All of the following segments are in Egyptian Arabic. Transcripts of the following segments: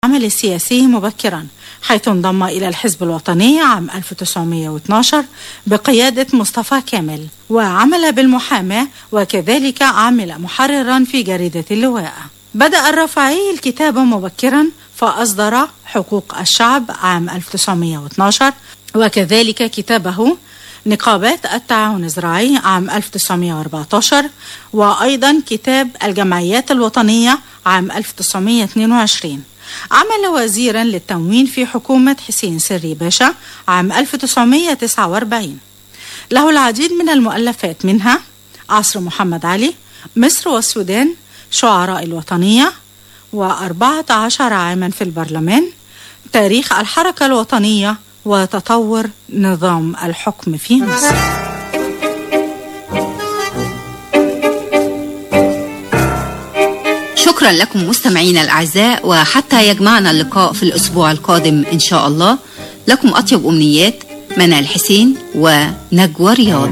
العمل السياسي مبكرا حيث انضم إلى الحزب الوطني عام 1912 بقيادة مصطفى كامل وعمل بالمحاماة وكذلك عمل محررا في جريدة اللواء بدأ الرافعي الكتابة مبكرا فأصدر حقوق الشعب عام 1912 وكذلك كتابه نقابات التعاون الزراعي عام 1914 وأيضا كتاب الجمعيات الوطنية عام 1922 عمل وزيرا للتموين في حكومة حسين سري باشا عام 1949 له العديد من المؤلفات منها عصر محمد علي مصر والسودان شعراء الوطنية وأربعة عشر عاما في البرلمان تاريخ الحركة الوطنية وتطور نظام الحكم في مصر شكرا لكم مستمعينا الأعزاء وحتى يجمعنا اللقاء في الأسبوع القادم إن شاء الله لكم أطيب أمنيات منال حسين ونجوى رياض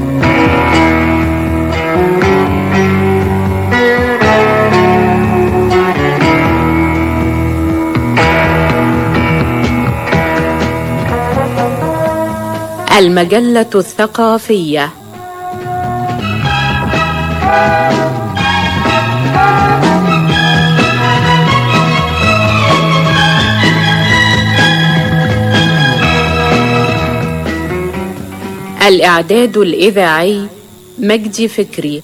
المجلة الثقافية الإعداد الإذاعي مجدي فكري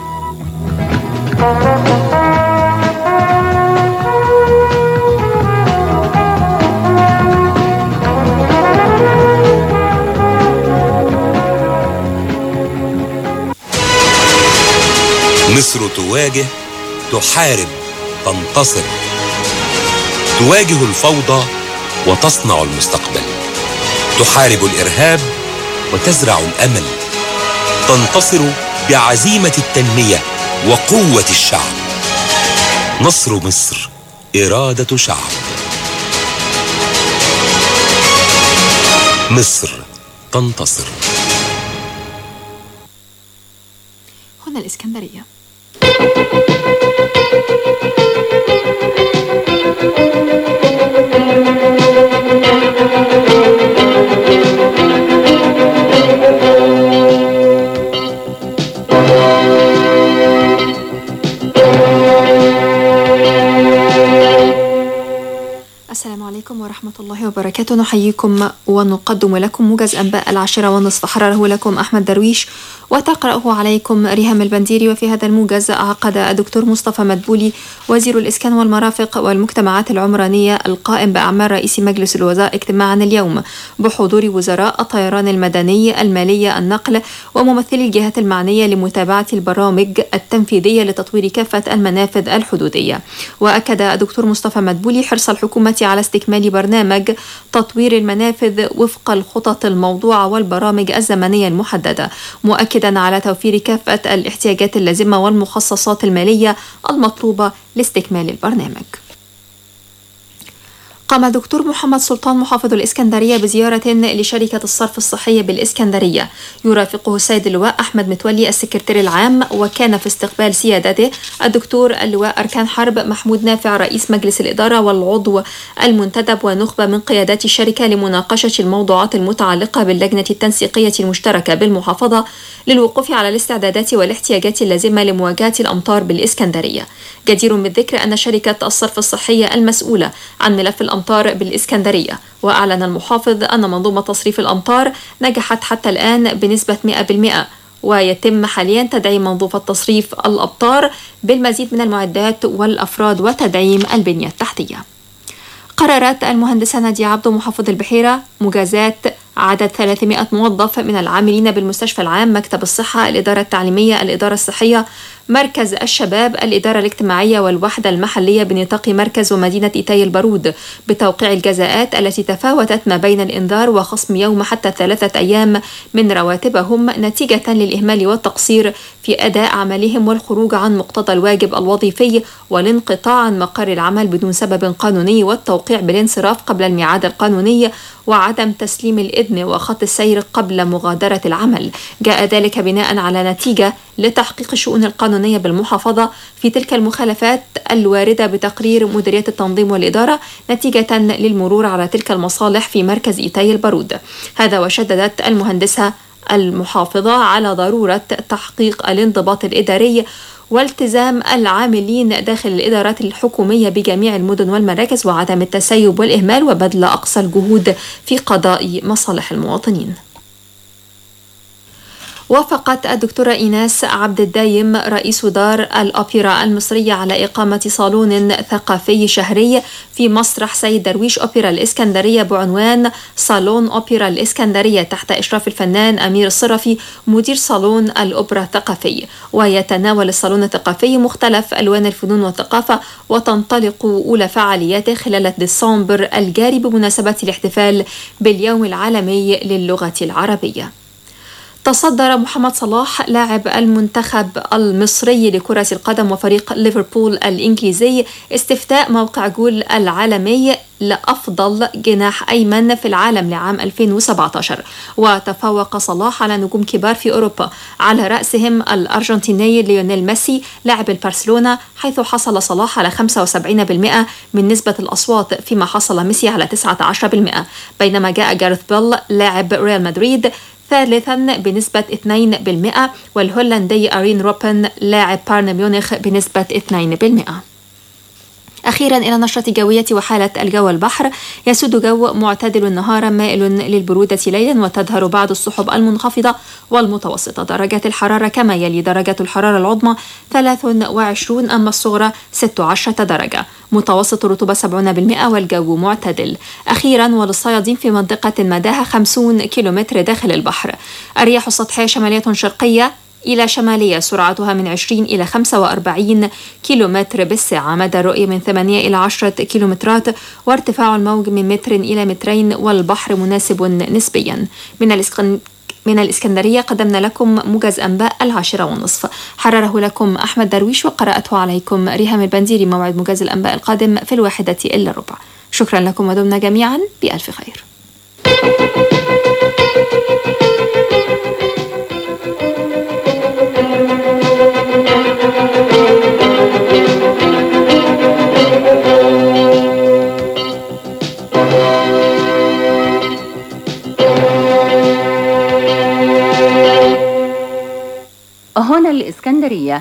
مصر تواجه تحارب تنتصر تواجه الفوضى وتصنع المستقبل تحارب الارهاب وتزرع الامل تنتصر بعزيمه التنميه وقوه الشعب نصر مصر اراده شعب مصر تنتصر هنا الإسكندرية السلام عليكم ورحمة الله وبركاته نحييكم ونقدم لكم موجز أنباء العاشرة والنصف حرره لكم أحمد درويش وتقرأه عليكم ريهام البنديري وفي هذا الموجز عقد الدكتور مصطفى مدبولي وزير الإسكان والمرافق والمجتمعات العمرانية القائم بأعمال رئيس مجلس الوزراء اجتماعا اليوم بحضور وزراء الطيران المدني المالية النقل وممثلي الجهات المعنية لمتابعة البرامج التنفيذية لتطوير كافة المنافذ الحدودية وأكد الدكتور مصطفى مدبولي حرص الحكومة على استكمال برنامج تطوير المنافذ وفق الخطط الموضوعة والبرامج الزمنية المحددة مؤكدا على توفير كافة الاحتياجات اللازمة والمخصصات المالية المطلوبة لاستكمال البرنامج قام الدكتور محمد سلطان محافظ الإسكندرية بزيارة لشركة الصرف الصحي بالإسكندرية يرافقه السيد اللواء أحمد متولي السكرتير العام وكان في استقبال سيادته الدكتور اللواء أركان حرب محمود نافع رئيس مجلس الإدارة والعضو المنتدب ونخبة من قيادات الشركة لمناقشة الموضوعات المتعلقة باللجنة التنسيقية المشتركة بالمحافظة للوقوف على الاستعدادات والاحتياجات اللازمة لمواجهة الأمطار بالإسكندرية جدير بالذكر أن شركة الصرف الصحية المسؤولة عن ملف الأمطار بالإسكندرية وأعلن المحافظ أن منظومة تصريف الأمطار نجحت حتى الآن بنسبة 100% ويتم حاليا تدعيم منظومة تصريف الأمطار بالمزيد من المعدات والأفراد وتدعيم البنية التحتية قررت المهندسة نادية عبده محافظ البحيرة مجازات عدد 300 موظف من العاملين بالمستشفى العام مكتب الصحة الإدارة التعليمية الإدارة الصحية مركز الشباب الإدارة الاجتماعية والوحدة المحلية بنطاق مركز ومدينة إيتاي البارود بتوقيع الجزاءات التي تفاوتت ما بين الإنذار وخصم يوم حتى ثلاثة أيام من رواتبهم نتيجة للإهمال والتقصير في أداء عملهم والخروج عن مقتضى الواجب الوظيفي والانقطاع عن مقر العمل بدون سبب قانوني والتوقيع بالانصراف قبل الميعاد القانوني وعدم تسليم الإذن وخط السير قبل مغادرة العمل جاء ذلك بناء على نتيجة لتحقيق الشؤون القانونية القانونية بالمحافظة في تلك المخالفات الواردة بتقرير مديرية التنظيم والإدارة نتيجة للمرور على تلك المصالح في مركز إيتاي البارود هذا وشددت المهندسة المحافظة على ضرورة تحقيق الانضباط الإداري والتزام العاملين داخل الإدارات الحكومية بجميع المدن والمراكز وعدم التسيب والإهمال وبذل أقصى الجهود في قضاء مصالح المواطنين وافقت الدكتورة إيناس عبد الدايم رئيس دار الأوبرا المصرية على إقامة صالون ثقافي شهري في مسرح سيد درويش أوبرا الإسكندرية بعنوان صالون أوبرا الإسكندرية تحت إشراف الفنان أمير الصرفي مدير صالون الأوبرا الثقافي ويتناول الصالون الثقافي مختلف ألوان الفنون والثقافة وتنطلق أولى فعالياته خلال ديسمبر الجاري بمناسبة الاحتفال باليوم العالمي للغة العربية تصدر محمد صلاح لاعب المنتخب المصري لكرة القدم وفريق ليفربول الإنجليزي استفتاء موقع جول العالمي لأفضل جناح أيمن في العالم لعام 2017 وتفوق صلاح على نجوم كبار في أوروبا على رأسهم الأرجنتيني ليونيل ميسي لاعب البرشلونة حيث حصل صلاح على 75% من نسبة الأصوات فيما حصل ميسي على 19% بينما جاء جارث بيل لاعب ريال مدريد ثالثا بنسبة 2% والهولندي أرين روبن لاعب بايرن ميونخ بنسبة 2% أخيرا إلى نشرة جوية وحالة الجو البحر يسود جو معتدل نهارا مائل للبرودة ليلا وتظهر بعض السحب المنخفضة والمتوسطة درجات الحرارة كما يلي درجة الحرارة العظمى 23 أما الصغرى 16 درجة متوسط الرطوبة 70% والجو معتدل أخيرا وللصيادين في منطقة مداها 50 كيلومتر داخل البحر الرياح السطحية شمالية شرقية إلى شمالية سرعتها من 20 إلى 45 كيلومتر بالساعة مدى الرؤية من 8 إلى 10 كيلومترات وارتفاع الموج من متر إلى مترين والبحر مناسب نسبيا من الإسكن من الإسكندرية قدمنا لكم موجز أنباء العاشرة والنصف حرره لكم أحمد درويش وقرأته عليكم ريهام البنديري موعد موجز الأنباء القادم في الواحدة إلا الربع شكرا لكم ودمنا جميعا بألف خير هنا الإسكندرية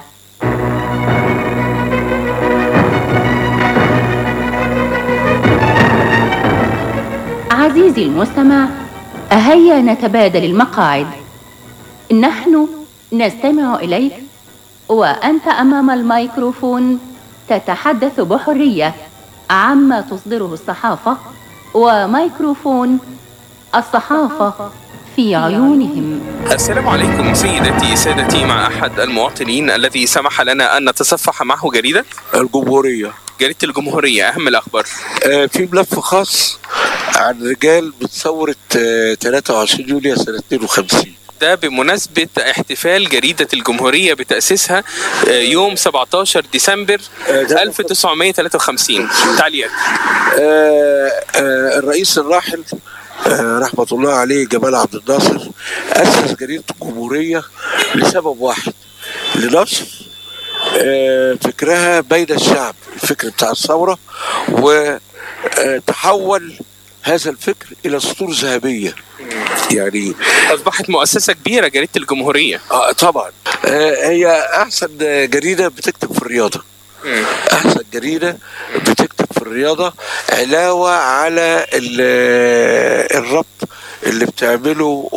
عزيزي المستمع هيا نتبادل المقاعد نحن نستمع إليك وأنت أمام الميكروفون تتحدث بحرية عما تصدره الصحافة وميكروفون الصحافة في عيونهم السلام عليكم سيدتي سادتي مع أحد المواطنين الذي سمح لنا أن نتصفح معه جريدة الجمهورية جريدة الجمهورية أهم الأخبار آه، في ملف خاص عن رجال من ثورة آه، 23 يوليو سنة 52 ده بمناسبة احتفال جريدة الجمهورية بتأسيسها آه، يوم 17 ديسمبر 1953 تعليقات آه، آه، الرئيس الراحل آه، رحمة الله عليه جمال عبد الناصر أسس جريدة الجمهورية لسبب واحد لنشر آه، فكرها بين الشعب الفكر بتاع الثورة وتحول هذا الفكر إلى سطور ذهبية يعني أصبحت مؤسسة كبيرة جريدة الجمهورية آه طبعا آه هي أحسن جريدة بتكتب في الرياضة احسن جريده بتكتب في الرياضه علاوه على ال- الربط اللي بتعمله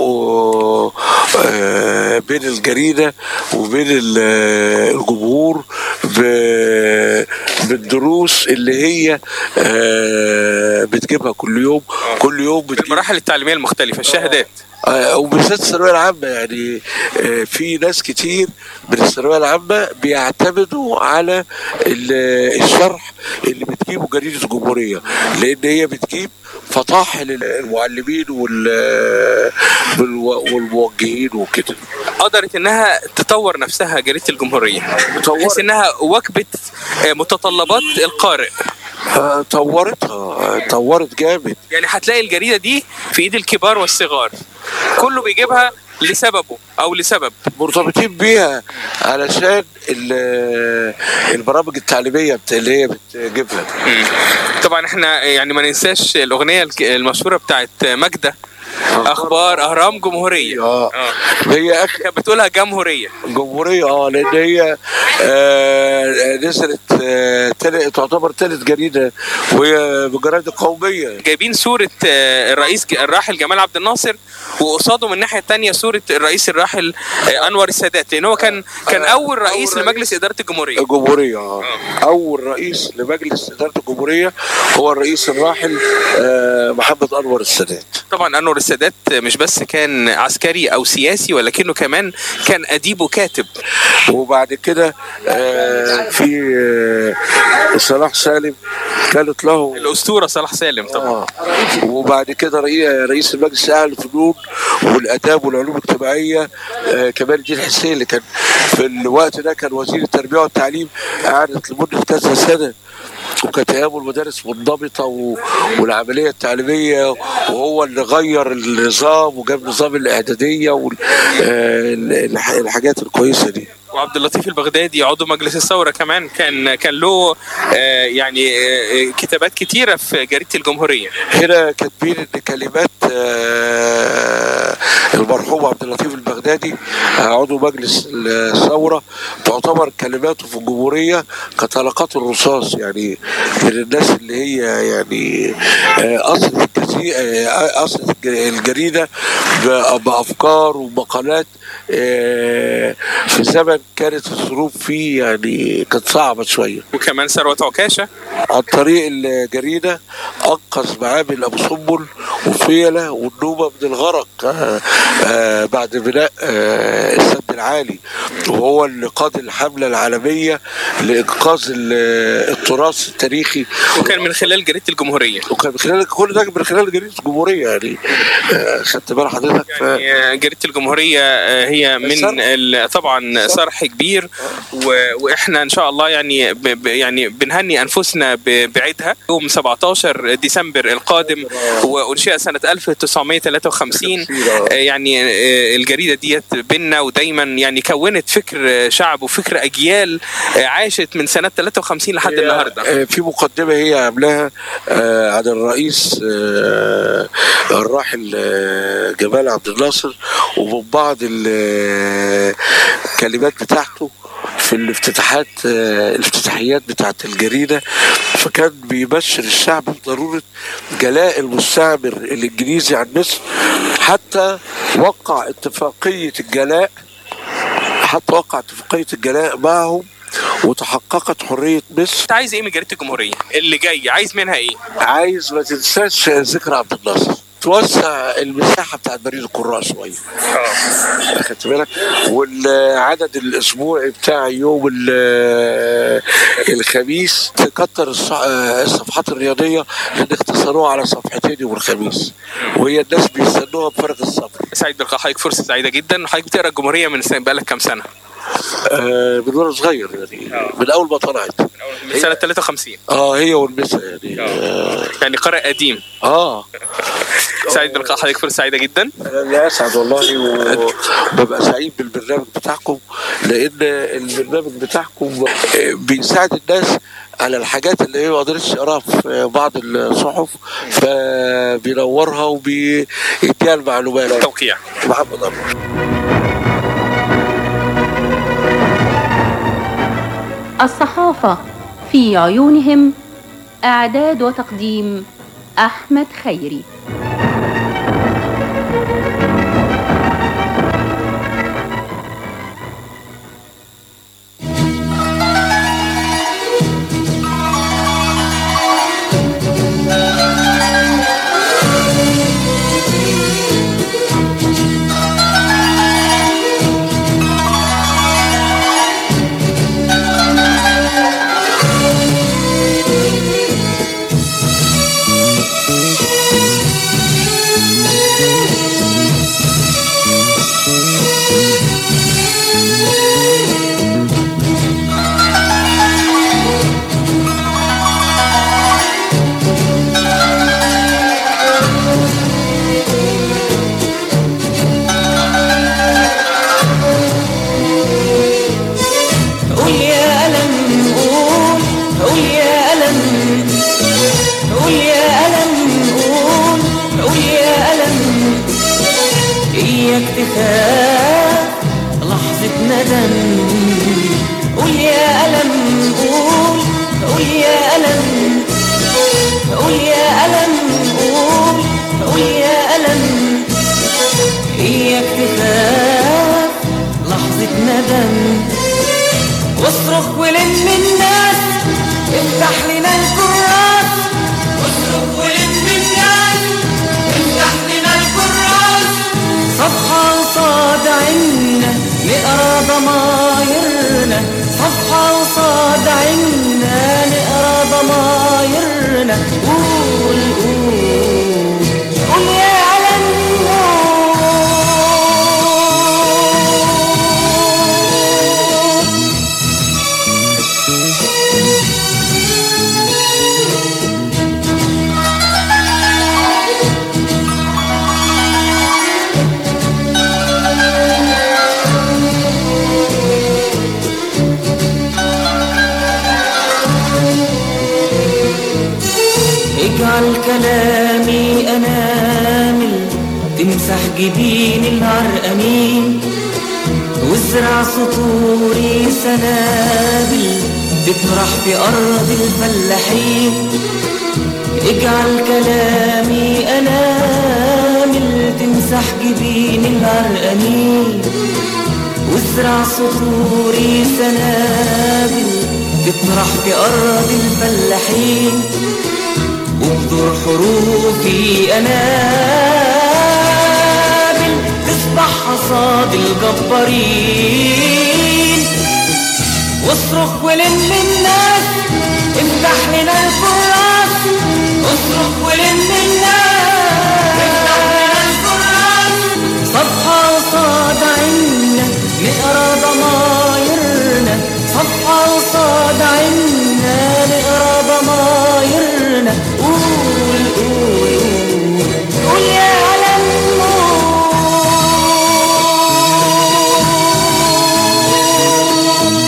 آه، بين الجريده وبين ال- الجمهور ب- بالدروس اللي هي آه، بتجيبها كل يوم كل يوم بتجيب المراحل التعليمية المختلفة الشهادات آه، وبالذات الثانويه العامه يعني آه، في ناس كتير من الثانويه العامه بيعتمدوا على ال- الشرح اللي بتجيبه جريده الجمهوريه لان هي بتجيب فطاحل المعلمين وال- والو- والموجهين وكده قدرت انها تطور نفسها جريده الجمهوريه طورت. بحيث انها واكبت آه، متطلبات القارئ آه، طورتها آه، طورت جامد يعني هتلاقي الجريده دي في ايد الكبار والصغار كله بيجيبها لسببه او لسبب مرتبطين بيها علشان ال- البرامج التعليميه بت- اللي هي بتجيبها مم. طبعا احنا يعني ما ننساش الاغنيه الك- المشهوره بتاعت ماجده اخبار اهرام جمهوريه اه اه هي أك- كانت بتقولها جمهوريه جمهوريه اه لان هي آه نزلت آه تل- تعتبر ثالث جريده وهي بجرائد القوميه جايبين صورة آه، الرئيس ج- الراحل جمال عبد الناصر وقصاده من الناحية التانية صورة الرئيس الراحل آه، أنور السادات لأن هو كان كان أول رئيس أول لمجلس إدارة الجمهورية الجمهوريه اه اول رئيس لمجلس اداره الجمهوريه هو الرئيس الراحل آه محمد انور السادات طبعا أنور السادات مش بس كان عسكري أو سياسي ولكنه كمان كان أديب وكاتب وبعد كده آه في آه صلاح سالم كانت له الأسطورة صلاح سالم طبعا آه. وبعد كده رئي- رئيس المجلس الاعلى للفنون والاداب والعلوم الاجتماعيه آه كمال الدين حسين اللي كان في الوقت ده كان وزير التربيه والتعليم قعدت لمده كذا سنه وكانت ايامه المدارس منضبطه و... والعمليه التعليميه وهو اللي غير النظام وجاب نظام الاعداديه والحاجات الكويسه دي وعبد اللطيف البغدادي عضو مجلس الثورة كمان كان كان له آه، يعني آه، كتابات كتيرة في جريدة الجمهورية هنا كاتبين ان كلمات آه، المرحوم عبد اللطيف البغدادي آه، عضو مجلس الثوره تعتبر كلماته في الجمهوريه كطلقات الرصاص يعني من الناس اللي هي يعني آه، اصلت الجزي- آه، اصلت الج- الجريده ب- بافكار ومقالات آه، في زمن كانت الظروف فيه يعني كانت صعبه شويه وكمان ثروة عكاشة عن طريق الجريدة أنقذ معامل أبو سنبل وفيلة والنوبة من الغرق آه آه بعد بناء آه السد العالي وهو اللي قاد الحملة العالمية لإنقاذ ال- التراث التاريخي وكان من خلال جريدة الجمهورية وكان من خلال كل ده من خلال جريدة الجمهورية يعني آه خدت بال حضرتك ف... يعني جريدة الجمهورية آه، هي من الصرح. ال- طبعا صرح كبير و- واحنا ان شاء الله يعني ب- ب- يعني بنهني انفسنا ب- بعيدها يوم 17 ديسمبر القادم وانشئ سنة 1953 آه، يعني آه، الجريدة ديت بينا ودايما يعني كونت فكر آه، شعب وفكر اجيال آه، عاشت من سنة 53 لحد النهارده آه، في مقدمة هي عاملاها آه، عن الرئيس آه، الراحل آه، جمال عبد الناصر ومن بعض ال- الكلمات بتاعته في الافتتاحات آه، الافتتاحيات بتاعت الجريدة فكان بيبشر الشعب بضرورة جلاء المستعمر الإنجليزي عن مصر حتى وقع اتفاقية الجلاء حتى وقع اتفاقية الجلاء معهم وتحققت حرية مصر انت عايز ايه من جريدة الجمهورية اللي جاي عايز منها ايه عايز ما تنساش ذكر عبد الناصر توسع المساحه بتاعت بريد القراء شويه اخدت بالك والعدد الاسبوعي بتاع يوم ال- الخميس تكتر الص- الصفحات الرياضيه لان اختصروها على صفحتين يوم الخميس وهي الناس بيستنوها بفارغ الصبر سعيد بلقاء حضرتك فرصة سعيدة جدا حضرتك بتقرا الجمهورية من سنة بقالك كام سنة آه من وانا صغير يعني من اول ما طلعت من سنة 53 اه هي والمسا يعني اه, يعني قارئ قديم آه. سعيد بلقاء حضرتك فرصة سعيدة جدا انا اسعد والله وببقى سعيد بالبرنامج بتاعكم لان البرنامج بتاعكم بيساعد الناس على الحاجات اللي هي ما قدرتش يقراها في بعض الصحف فبينورها وبيديها المعلومات توقيع محمد أنور الصحافة في عيونهم إعداد وتقديم أحمد خيري تخاف لحظة ندم قول يا ألم قول قول يا ألم قول يا ألم قول قول يا ألم إياك تخاف لحظة ندم واصرخ ولم الناس افتح لنا الكراس واصرخ ولم الناس افتح لنا الكراس صفحة قصاد عنا نقرا ضمايرنا صفحة قصاد عنا نقرا ضمايرنا قول قول قول يا علم قول اجعل كلامي انامل تمسح جبين العرقانين وازرع سطوري سنابل تطرح في ارض الفلاحين اجعل كلامي انامل تمسح جبين العرقانين وازرع سطوري سنابل تطرح في ارض الفلاحين وابذر حروفي انابل تصبح حصاد الجبارين واصرخ ولم الناس افتح لنا الكراس اصرخ ولم الناس افتح لنا الكراس صفحة قصاد عنا نقرا ضمايرنا صفحة قصاد عنا نقرا ضمايرنا قول قول قول قول يا علم قول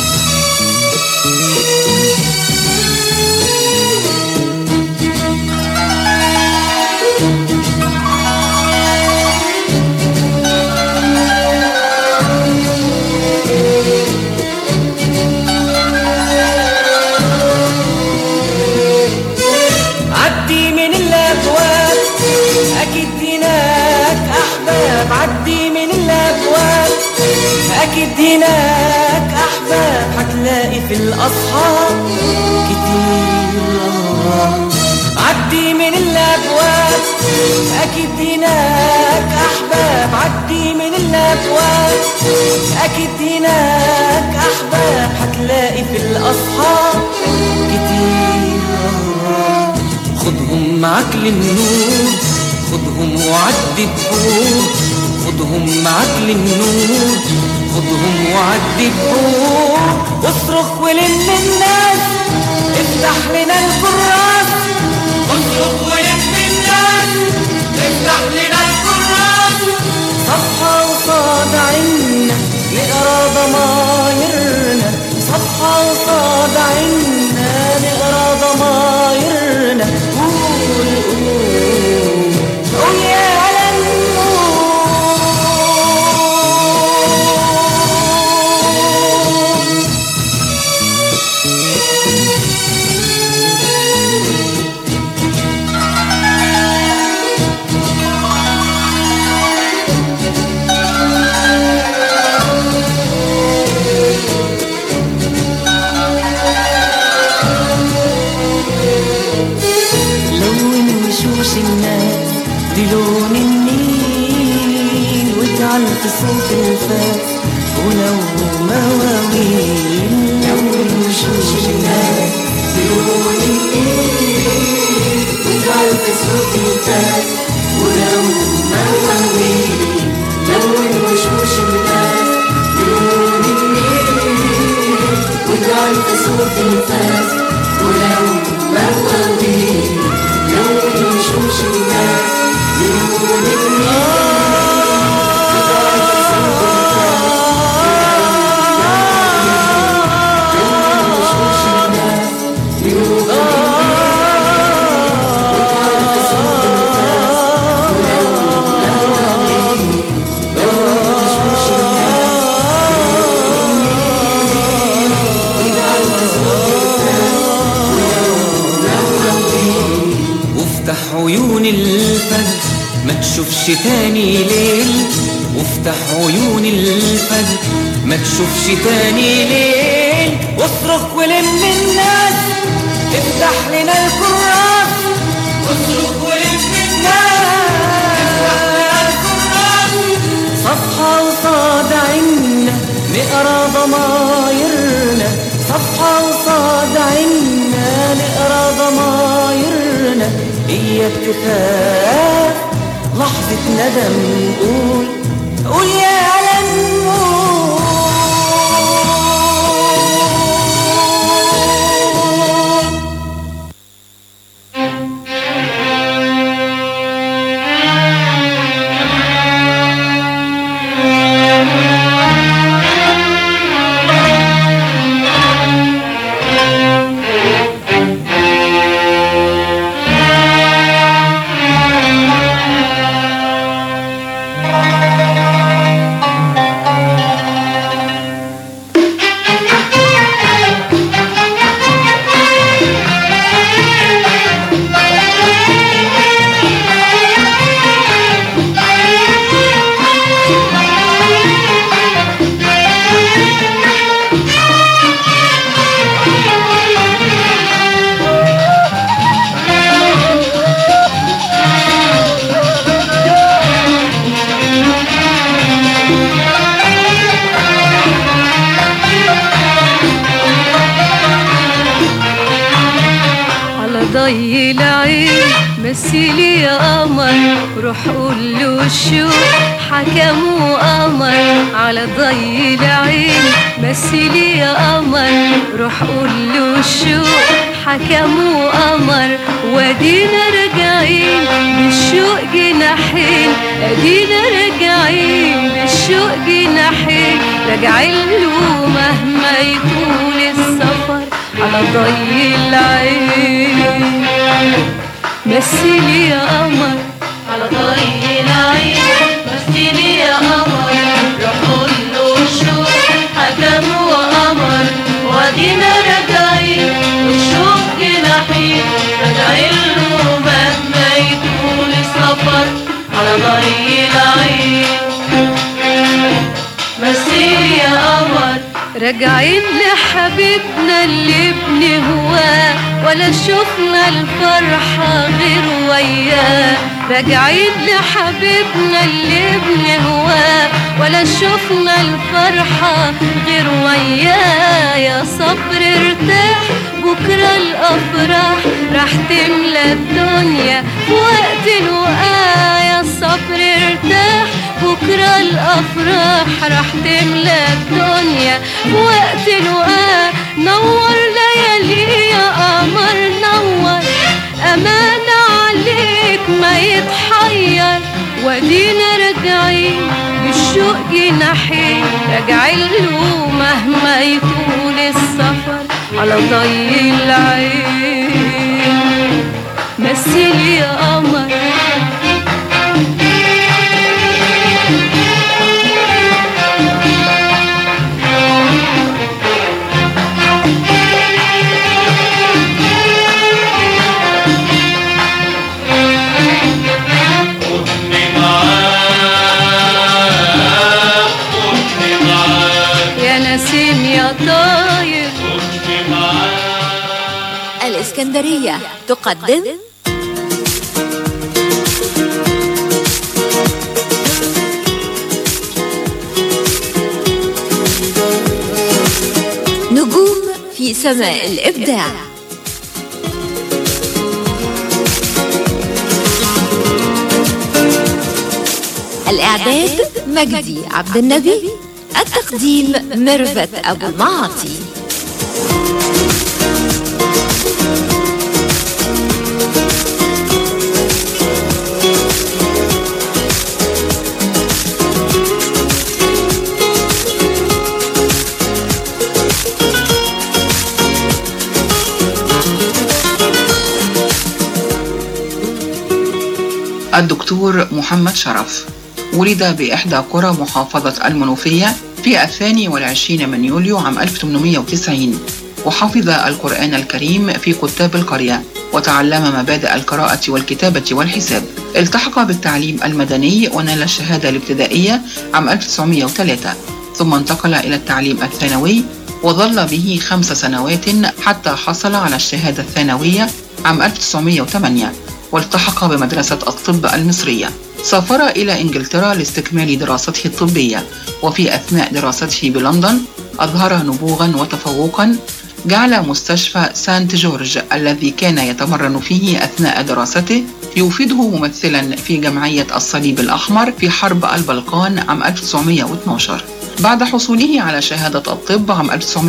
عدي من الابواب اكيد هناك احباب عدي من الابواب اكيد هناك احباب هتلاقي في الاصحاب كتير عدي من الابواب اكيد هناك احباب عدي من الابواب اكيد هناك احباب هتلاقي في الاصحاب كتير خدهم معاك للنور خدهم وعدي الدور خدهم معاك للنور خدهم وعدي الدور واصرخ ولم الناس افتح لنا الكراس اصرخ ولم الناس افتح لنا الكراس صفحة قصاد عنا نقرا ضمايرنا صفحة قصاد عنا نقرا ضمايرنا قول قول قول يا علم قول لون وشوش الناس بلون النيل واجعل في صوت الفاس ولو مواويل لون وشوش الناس بلون النيل واجعل في صوت الفاس ولو مواويل لون وشوش الناس بلون النيل واجعل في صوت الفاس ولو مواويل لون وشوش الناس بلون النيل وافتح عيون الفجر ما تشوفش تاني ليل وافتح عيون الفجر ما تشوفش تاني ليل واصرخ ولم الناس افتح لنا الكراس واصرخ ولم الناس صفحة قصاد عنا نقرا ضمايرنا صفحة قصاد عنا نقرا ضمايرنا اياك تخاف لحظة ندم قول قول يا علم قول على ضي العين مثلي يا قمر روح قول له الشوق حكم وقمر على ضي العين مثلي يا قمر روح قول له الشوق حكم وقمر وادينا راجعين بالشوق جناحين ادينا راجعين بالشوق جناحين راجعين له مهما يطول السفر على ضي العين مثلي يا قمر على ضي العين مثلي يا قمر روح قول له الشوق حكم وقمر وادينا راجعين والشوق جناحين راجعين له مهما يطول السفر على ضي العين مثلي يا قمر راجعين لحبيبنا اللي بنهواه ولا شفنا الفرحة غير وياه راجعين لحبيبنا اللي بنهواه ولا شفنا الفرحة غير وياه يا صبر ارتاح بكرة الأفراح راح تملى الدنيا في وقت الوقاية يا صبر ارتاح بكرة الأفراح راح تملى الدنيا في وقت الوقاية نور ليالي يا قمر نور أمانة عليك ما يتحير ودينا راجعين بالشوق جناحين راجعين له مهما يطول السفر على ضي العين مثلي يا قمر يا نسيم يا طاير الإسكندرية تقدم نجوم في سماء الإبداع الإعداد مجدي عبد النبي التقديم ميرفت أبو المعاطي الدكتور محمد شرف ولد بإحدى قرى محافظة المنوفية في الثاني والعشرين من يوليو عام 1890 وحفظ القرآن الكريم في كتاب القرية وتعلم مبادئ القراءة والكتابة والحساب التحق بالتعليم المدني ونال الشهادة الابتدائية عام 1903 ثم انتقل إلى التعليم الثانوي وظل به خمس سنوات حتى حصل على الشهادة الثانوية عام 1908 والتحق بمدرسة الطب المصرية سافر إلى إنجلترا لاستكمال دراسته الطبية وفي أثناء دراسته بلندن أظهر نبوغا وتفوقا جعل مستشفى سانت جورج الذي كان يتمرن فيه أثناء دراسته يوفده ممثلا في جمعية الصليب الأحمر في حرب البلقان عام 1912 بعد حصوله على شهادة الطب عام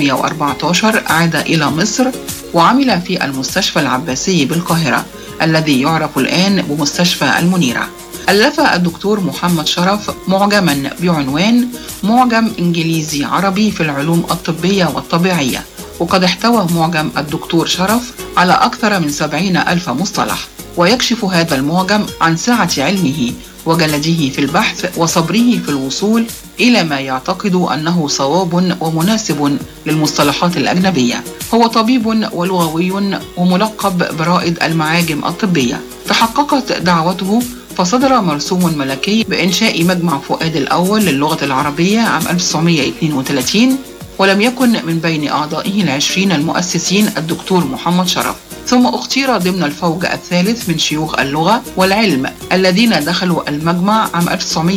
1914 عاد إلى مصر وعمل في المستشفى العباسي بالقاهرة الذي يعرف الآن بمستشفى المنيرة ألف الدكتور محمد شرف معجما بعنوان معجم إنجليزي عربي في العلوم الطبية والطبيعية وقد احتوى معجم الدكتور شرف على أكثر من سبعين ألف مصطلح ويكشف هذا المعجم عن سعة علمه وجلده في البحث وصبره في الوصول إلى ما يعتقد أنه صواب ومناسب للمصطلحات الأجنبية هو طبيب ولغوي وملقب برائد المعاجم الطبية تحققت دعوته فصدر مرسوم ملكي بإنشاء مجمع فؤاد الأول للغة العربية عام 1932 ولم يكن من بين أعضائه العشرين المؤسسين الدكتور محمد شرف ثم اختير ضمن الفوج الثالث من شيوخ اللغة والعلم الذين دخلوا المجمع عام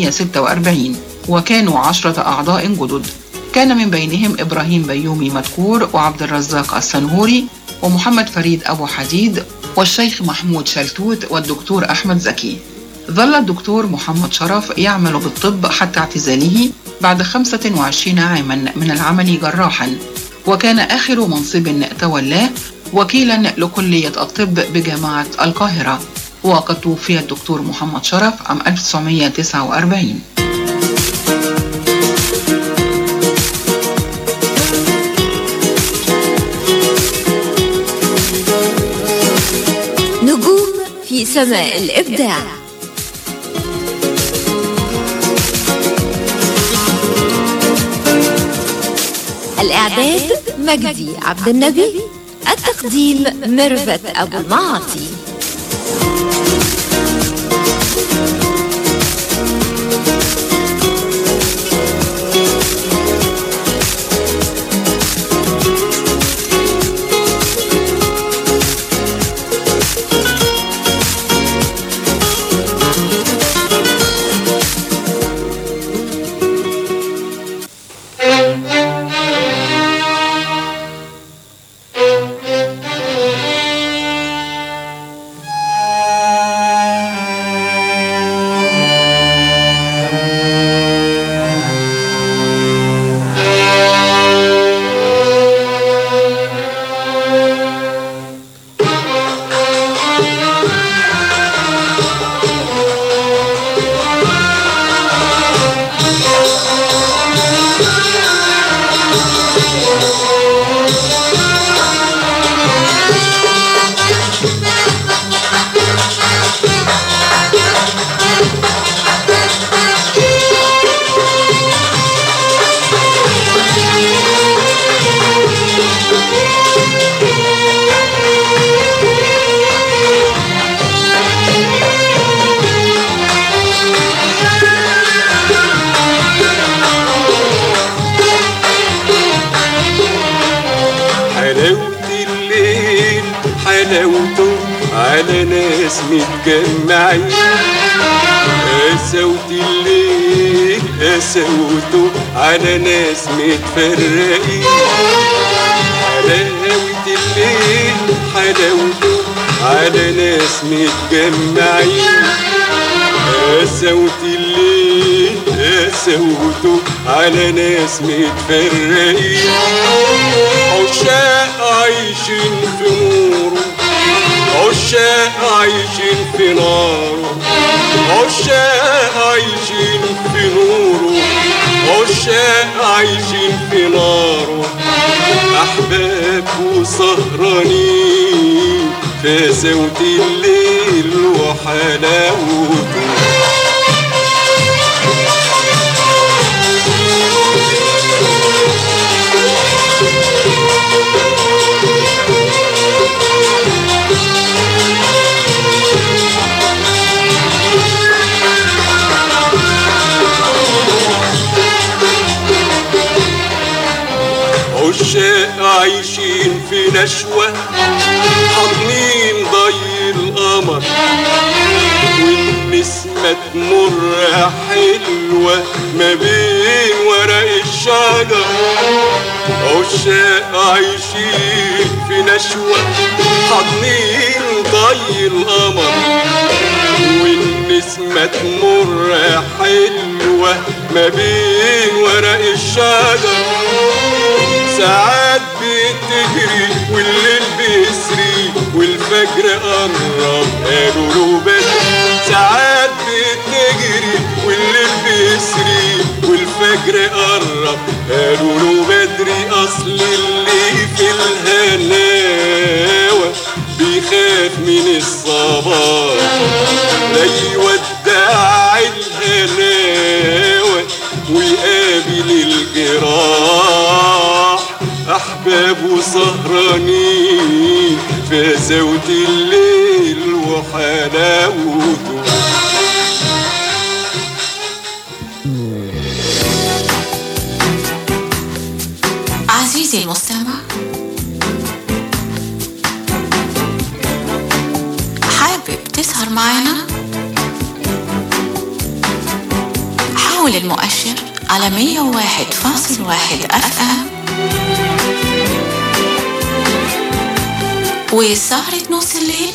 1946 وكانوا عشرة أعضاء جدد كان من بينهم إبراهيم بيومي مدكور وعبد الرزاق السنهوري ومحمد فريد أبو حديد والشيخ محمود شلتوت والدكتور أحمد زكي ظل الدكتور محمد شرف يعمل بالطب حتى اعتزاله بعد 25 عاما من العمل جراحا وكان آخر منصب تولاه وكيلا لكلية الطب بجامعة القاهرة وقد توفي الدكتور محمد شرف عام 1949 نجوم في سماء الإبداع الإعداد مجدي عبد النبي التقديم ميرفت أبو المعاطي حلاوة الليل حلاوته على ناس متجمعين قساوة الليل قساوته على ناس متفرقين حلاوة الليل حلاوته على ناس متجمعين قساوة الليل قساوته على ناس متفرقين عشاق عايشين في نوره عشاق عايشين في ناره عشاق عايشين في نوره عشاق عايشين في ناره أحباب وسهرانين في سوت الليل وحلاوته نشوة حاضنين ضي القمر والنسمة تمر حلوة ما بين ورق الشجر عشاق عايشين في نشوة حاضنين ضي القمر والنسمة تمر حلوة ما بين ورق الشجر ساعات بتجري والليل بيسري والفجر قرب قالوا له بدري ساعات بتجري والليل بيسري والفجر قرب قالوا له بدري اصل اللي في الهناوة بيخاف من الصباح لا يودع الهناوة ويقابل الجراح أحبابه سهرانين في زوت الليل وحلاوته عزيزي المستمع حابب تسهر معنا حول المؤشر على 101.1 اف ام وسهرة نص الليل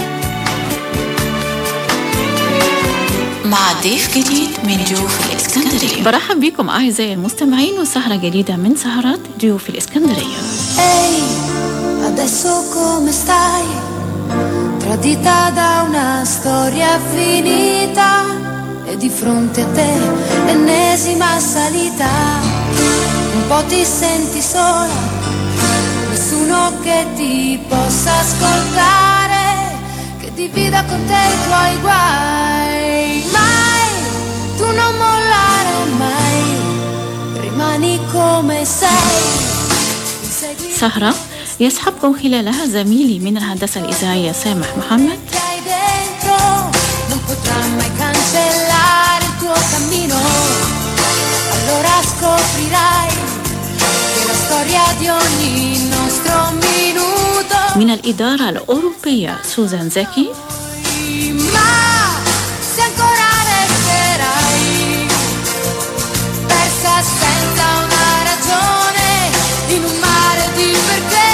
مع ضيف جديد من جوف الإسكندرية برحب بكم أعزائي المستمعين وسهرة جديدة من سهرات ضيوف الإسكندرية Ehi, adesso come stai? Tradita da una storia finita e di fronte a te l'ennesima salita. Un po' ti senti sola, nessuno che ti possa ascoltare, che divida con te i tuoi guai. Mai, tu non mollare mai, rimani come sei. Segui سهرة يصحبكم خلالها زميلي من الهندسة الإذاعية سامح محمد che hai dentro non potrà mai cancellare il tuo cammino. Allora scoprirai che la storia di ogni nostro minuto. من الإدارة الأوروبية سوزان زكي Ma se ancora resterai persa senza una ragione in un mare di perché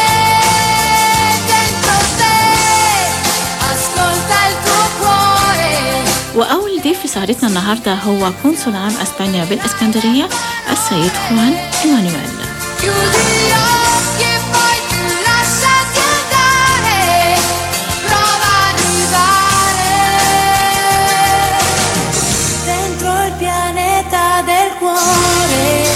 dentro te ascolta il tuo cuore وأول ضيف في سهرتنا النهاردة هو قنصل عام أسبانيا بالإسكندرية السيد خوان إيمانويل Chiudi gli occhi e poi lasciati andare, prova ad arrivare dentro il pianeta del cuore.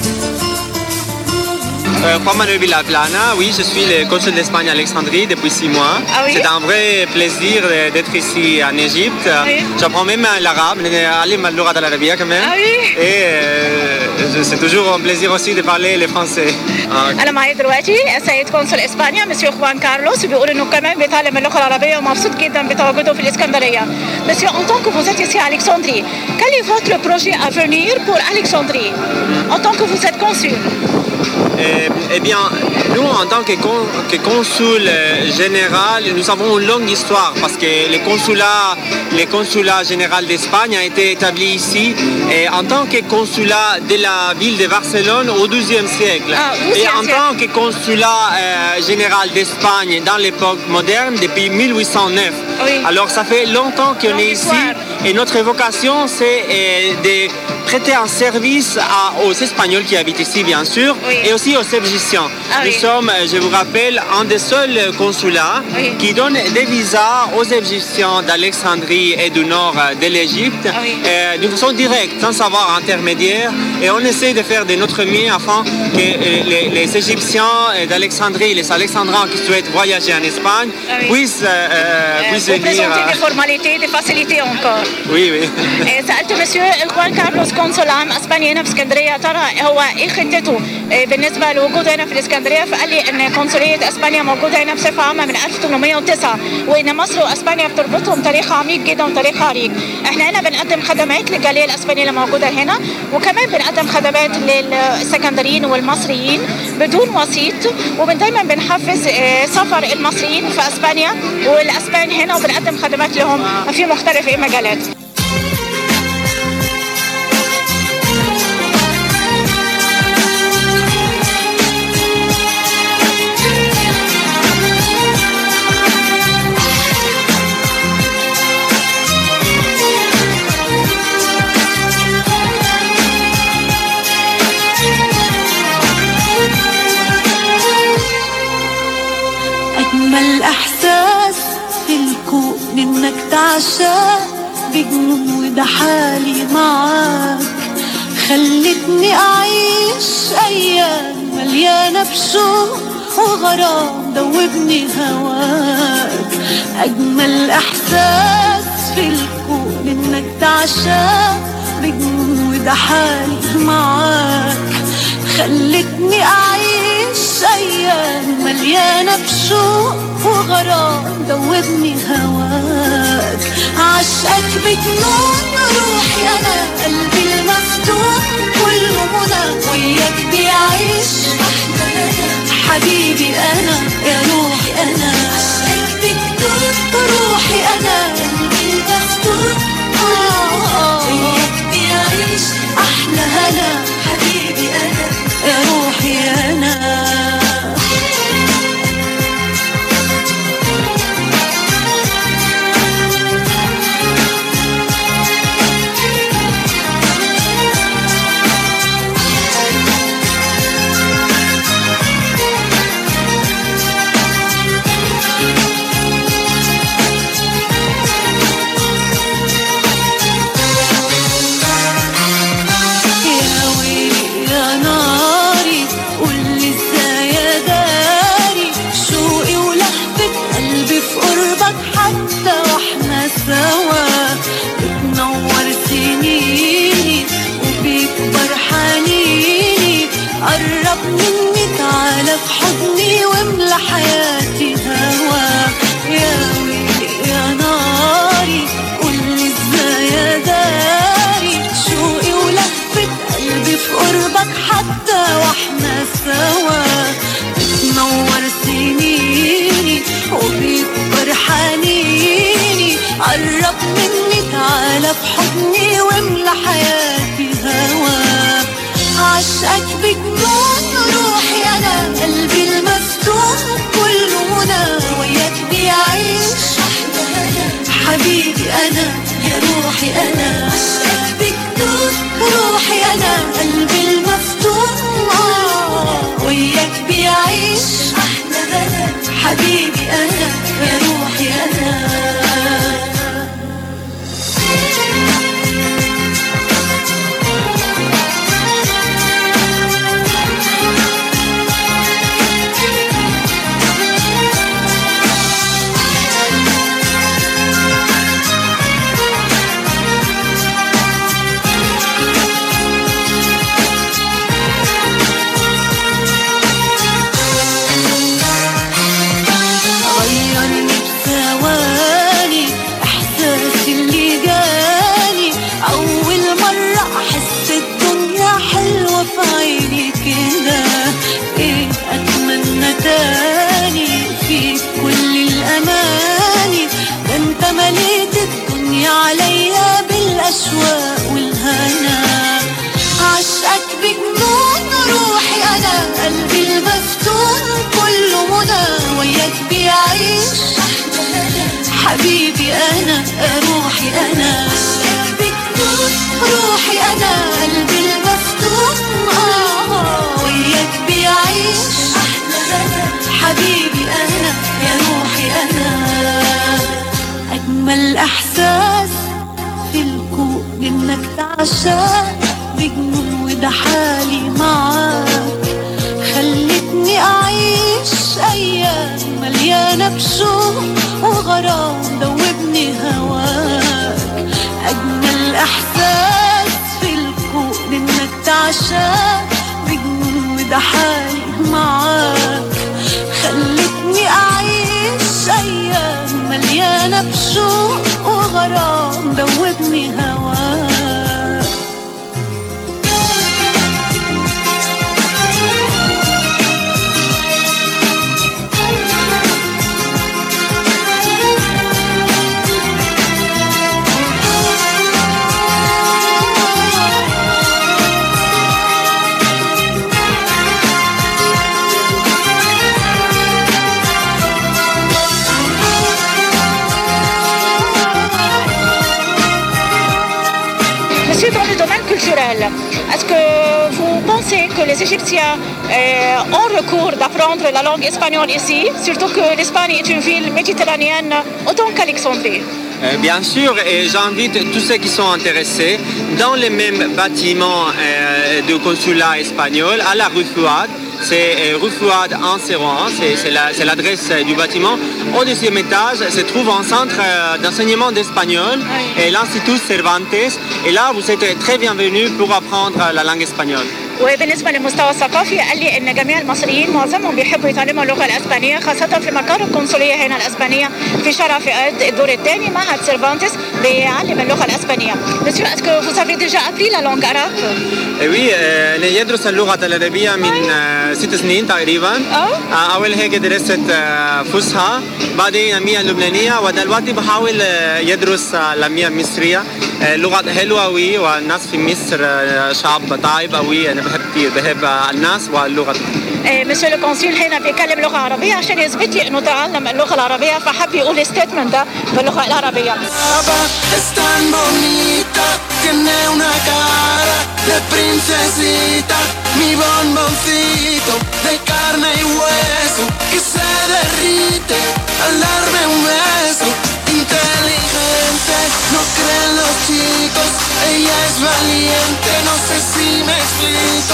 Euh, Juan Manuel Villaplana, oui, je suis le consul d'Espagne à Alexandrie depuis six mois. Ah oui C'est un vrai plaisir euh, d'être ici en Égypte. Oui. J'apprends même l'arabe, Ali Malloura de l'Arabia quand même. Ah oui Et euh, c'est toujours un plaisir aussi de parler le français. Ah, انا معي دلوقتي السيد قنصل اسبانيا مسيو خوان كارلوس بيقول انه كمان بيتعلم اللغه العربيه ومبسوط جدا بتواجده في الاسكندريه مسيو en tant que vous êtes ici à Alexandrie quel est votre projet à venir pour Alexandrie en tant que vous êtes consul Euh, eh bien, nous, en tant que, con- que consul euh, général, nous avons une longue histoire parce que le consulat, le consulat général d'Espagne a été établi ici et en tant que consulat de la ville de Barcelone au XIIe siècle. Ah, et 12e en tant que consulat euh, général d'Espagne dans l'époque moderne depuis 1809. Alors ça fait longtemps qu'on est ici et notre vocation c'est euh, de prêter un service à- aux Espagnols qui habitent ici bien sûr et aussi aux Égyptiens. Ah Nous oui. sommes, euh, je vous rappelle, un des seuls consulats qui donne des visas aux Égyptiens d'Alexandrie et du nord euh, de l'Égypte euh, de façon directe, sans savoir intermédiaire. Et on essaie de faire de notre mieux afin que euh, les, les Égyptiens euh, d'Alexandrie, les Alexandrins qui souhaitent voyager en Espagne Ah oui. puissent, euh, euh, puissent vous venir. présentez euh, des formalités des facilités encore oui, oui. إيه، سألت مسيو خوان كارلوس كونسول عام اسبانيا هنا في اسكندريه ترى هو ايه خطته آه، بالنسبه لوجوده هنا في الاسكندريه فقال لي ان قنصليه اسبانيا موجوده هنا بصفه عامه من 1809 وان مصر واسبانيا بتربطهم تاريخ عميق جدا وتاريخ عريق احنا هنا بنقدم خدمات للجاليه الاسبانيه اللي موجوده هنا وكمان بنقدم خدمات للسكندريين والمصريين بدون وسيط ودايما بنحفز آه، سفر المصريين في اسبانيا والاسبان هنا وبنقدم خدمات لهم في مختلف المجالات أجمل إحساس في الكون إنك تعشق بجنون وده حالي معاك خلتني أعيش أيام مليانة بشوق وغرام دوبني هواك أجمل إحساس في الكون إنك تعشق بجنون وده حالي معاك خلتني أعيش أيام مليانة بشوق وغرام دوبني هواك عشقك بجنون روحي أنا قلبي المفتون كله منى وياك بيعيش حبيبي أنا يا روحي أنا عشقك بجنون روحي أنا قلبي المفتون آه وياك بيعيش أحلى هنا حبيبي أنا يا روحي أنا يا ويلي يا ناري قولي ازاي يا داري شوقي ولهفة قلبي في قربك حتى واحنا سوا بتنور سنيني وبيكبر حنيني قرب مني تعالى في حضني واملى حياتي هوا يا ويلي يا ناري قولي ازاي يا داري شوقي ولهفة قلبي في قربك حتى واحنا سوا بتنور سنيني وبيكبر حنيني قرب مني تعالى في حضني واملى حياتي هوا عشقك بجنون روحي انا قلبي المفتون كله منى وياك بيعيش حبيبي انا يا روحي انا عشقك بجنون روحي انا قلبي المفتون آه وياك بيعيش حبيبي انا يا روحي انا غيرني بثواني احساسي اللي جاني اول مرة احس الدنيا حلوة في عيني كده ايه اتمنى تاني فيك كل الاماني ده انت مليت الدنيا عليا بالاشواق والهنا عشقك بجنون روحي انا قلبي المفتون كله منى وياك بيعيش حبيبي انا روحي انا عشقك بجنون روحي انا قلبي المفتون آه وياك بيعيش حبيبي انا يا روحي انا اجمل احساس في الكون انك تعشق بجنون وده حالي معاك خلتني اعيش ايام مليانه بشوق وغرام دوبني هواك اجمل احساس في الكون عشاك بجنود حالي معاك خلتني أعيش أيام مليانة بشوق وغرام دوبني هواك Monsieur, dans le domaine culturel, est-ce que vous pensez que les Égyptiens euh, ont recours d'apprendre la langue espagnole ici, surtout que l'Espagne est une ville méditerranéenne autant qu'Alexandrie Euh, bien sûr, et j'invite tous ceux qui sont intéressés dans le même bâtiment euh, du consulat espagnol à la rue Fouad. C'est euh, rue Fouad 101, c'est- c'est la- c'est l'adresse euh, du bâtiment. Au deuxième étage se trouve un centre euh, d'enseignement d'espagnol et l'Institut Cervantes. Et là, vous êtes très bienvenus pour apprendre la langue espagnole. وبالنسبة للمستوى الثقافي قال لي إن جميع المصريين معظمهم بيحبوا يتعلموا اللغة الإسبانية خاصة في مقر القنصلية هنا الإسبانية في شارع فؤاد الدور الثاني معهد سيرفانتس بيعلم اللغة الإسبانية. Monsieur, est-ce que vous avez déjà appris la langue arabe? إيه وي آه، أنا يدرس اللغة العربية من آه، ست سنين تقريبا آه، أول حاجة درست آه، فصحى بعدين المية اللبنانية ودلوقتي بحاول آه، يدرس آه، المية المصرية آه، لغة حلوة أوي والناس في مصر آه، شعب طيب أوي أنا بحب كتير بحب آه، الناس واللغة آه، مسيو الكونسيل هنا بيتكلم لغة عربية عشان يثبت لي إنه تعلم اللغة العربية فحب يقول الستيتمنت ده باللغة العربية. Es tan bonita, tiene una cara de princesita, mi bomboncito de carne y hueso que se derrite al darme un beso. Inteligente, no creen los chicos, ella es valiente, no sé si me explico.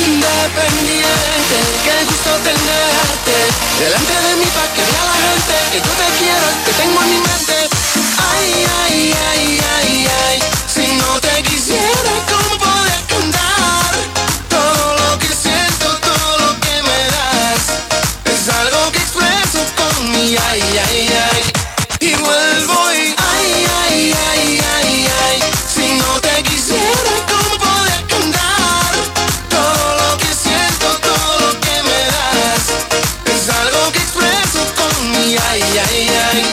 Independiente, qué gusto tenerte delante de mí para que vea la gente que yo te quiero, que tengo en mi mente. Ay, ay, ay, ay, ay, si no te quisiera, ¿cómo podría cantar? Todo lo que siento, todo lo que me das, es algo que expreso con mi ay, ay, ay. Y vuelvo y ay, ay, ay, ay, ay, si no te quisiera, ¿cómo podría cantar? Todo lo que siento, todo lo que me das, es algo que expreso con mi ay, ay, ay.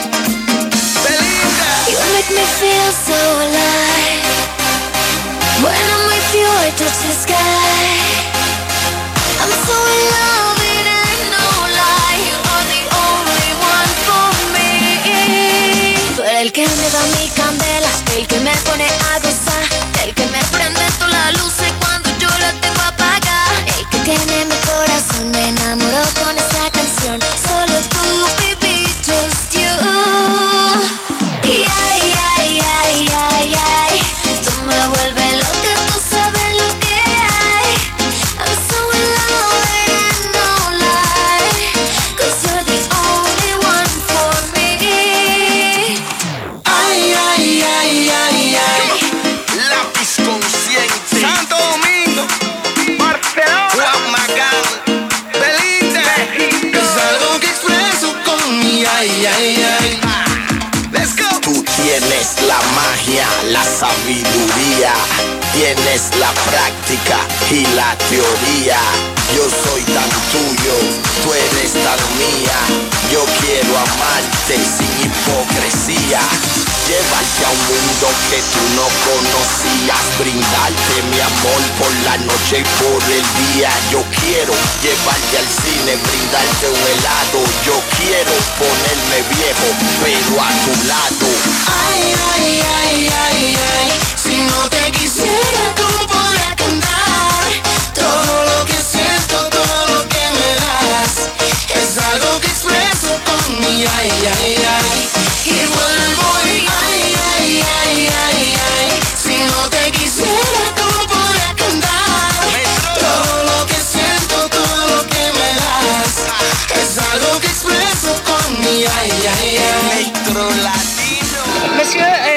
You make me feel so alive. When I'm with you, I touch the sky. I'm so in love, it ain't no lie. You are the only one for me. Tú eres el que me da mi candela, el que me pone a gozar, el que me prende todas las luces cuando yo la tengo apagada. El que tiene mi corazón, me enamoró con esa canción. Solo tú, baby, just you. Y ay, ay, ay, ay, ay, tú me vuelves loca, tú sabes lo que hay. I'm so in love and no lie, 'cause you're the only one for me. Ay, ay, ay, ay, ay. Lápiz consciente. Santo Domingo. Barcelona. Juan Magán. Belinda. Es algo que expreso con mi ay, ay, ay. Let's go. Tú tienes la magia, la sabiduría, tienes la práctica y la teoría. Yo soy tan tuyo, tú eres tan mía. Yo quiero amarte sin hipocresía. Llevarte a un mundo que tú no conocías, brindarte mi amor por la noche y por el día. Yo quiero llevarte al cine, brindarte un helado. Yo quiero ponerme viejo, pero a tu lado. Ay, ay, ay, ay, ay. Si no te quisiera, ¿cómo podría cantar? Todo lo que siento, todo lo que me das, es algo que expreso con mi ay, ay, ay. Y vuelvo y ay, ay, ay, ay, ay. Si no te quisiera, ¿cómo podría cantar? Todo lo que siento, todo lo que me das, es algo que expreso con mi ay, ay, ay. Monsieur,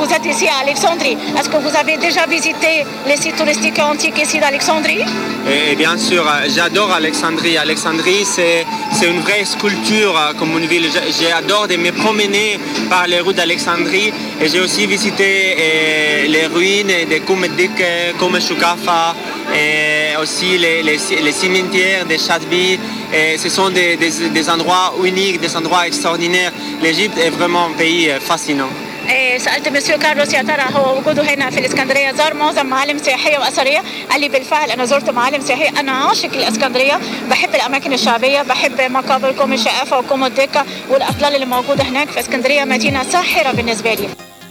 vous êtes ici à Alexandrie. Est-ce que vous avez déjà visité les sites touristiques antiques ici d'Alexandrie Et, et bien sûr, euh, j'adore Alexandrie. Alexandrie, c'est c'est une vraie sculpture euh, comme une ville. J'ai- J'adore de me promener par les rues d'Alexandrie. Et j'ai aussi visité euh, les ruines de Kumedik, euh, comme Shukafa, et aussi les, les, les cimetières de Chatbi. Et ce sont des, des- des endroits uniques, des endroits extraordinaires. L'Égypte est vraiment un pays euh, fascinant. إيه، سالت مسيو كارلوس يا ترى هو وجوده هنا في الاسكندريه زار معظم معالم سياحيه واثريه قال لي بالفعل انا زرت معالم سياحيه انا عاشق الاسكندريه بحب الاماكن الشعبيه بحب مقابر كوم الشقافه وكوم الدكه والاطلال اللي موجوده هناك في اسكندريه مدينه ساحره بالنسبه لي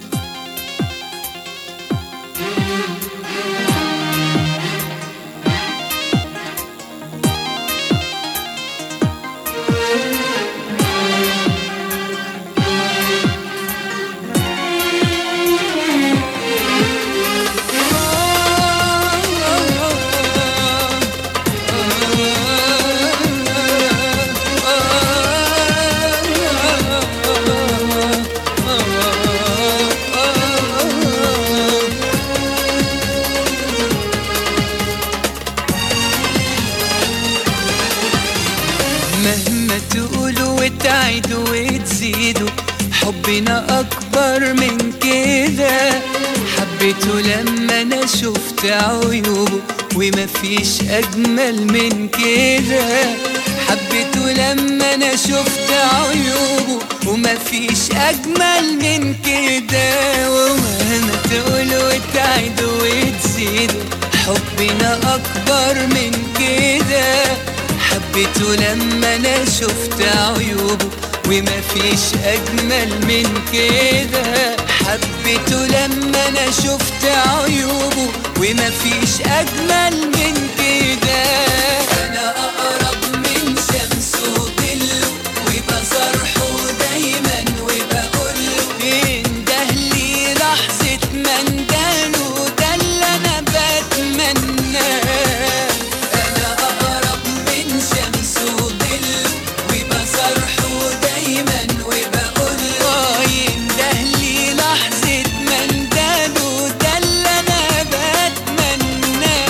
مهما تقولوا وتعيدوا وتزيدوا حبنا أكبر من كده حبيته لما أنا شفت عيوبه ومفيش أجمل من كده حبيته لما أنا شفت عيوبه ومفيش أجمل من كده ومهما تقولوا وتعيدوا وتزيدوا حبنا أكبر من كده حبيته لما انا شفت عيوبه ومفيش اجمل من كده حبيته لما انا شفت عيوبه ومفيش اجمل من كده انا اقرب من شمس وظله وبصرحه دايما وبقوله انده لي لحظة منداله ده اللي انا بتمناه انا اقرب من شمس وظله وبصرحه دايما وبقوله ينده لي لحظة منداله ده اللي انا بتمناه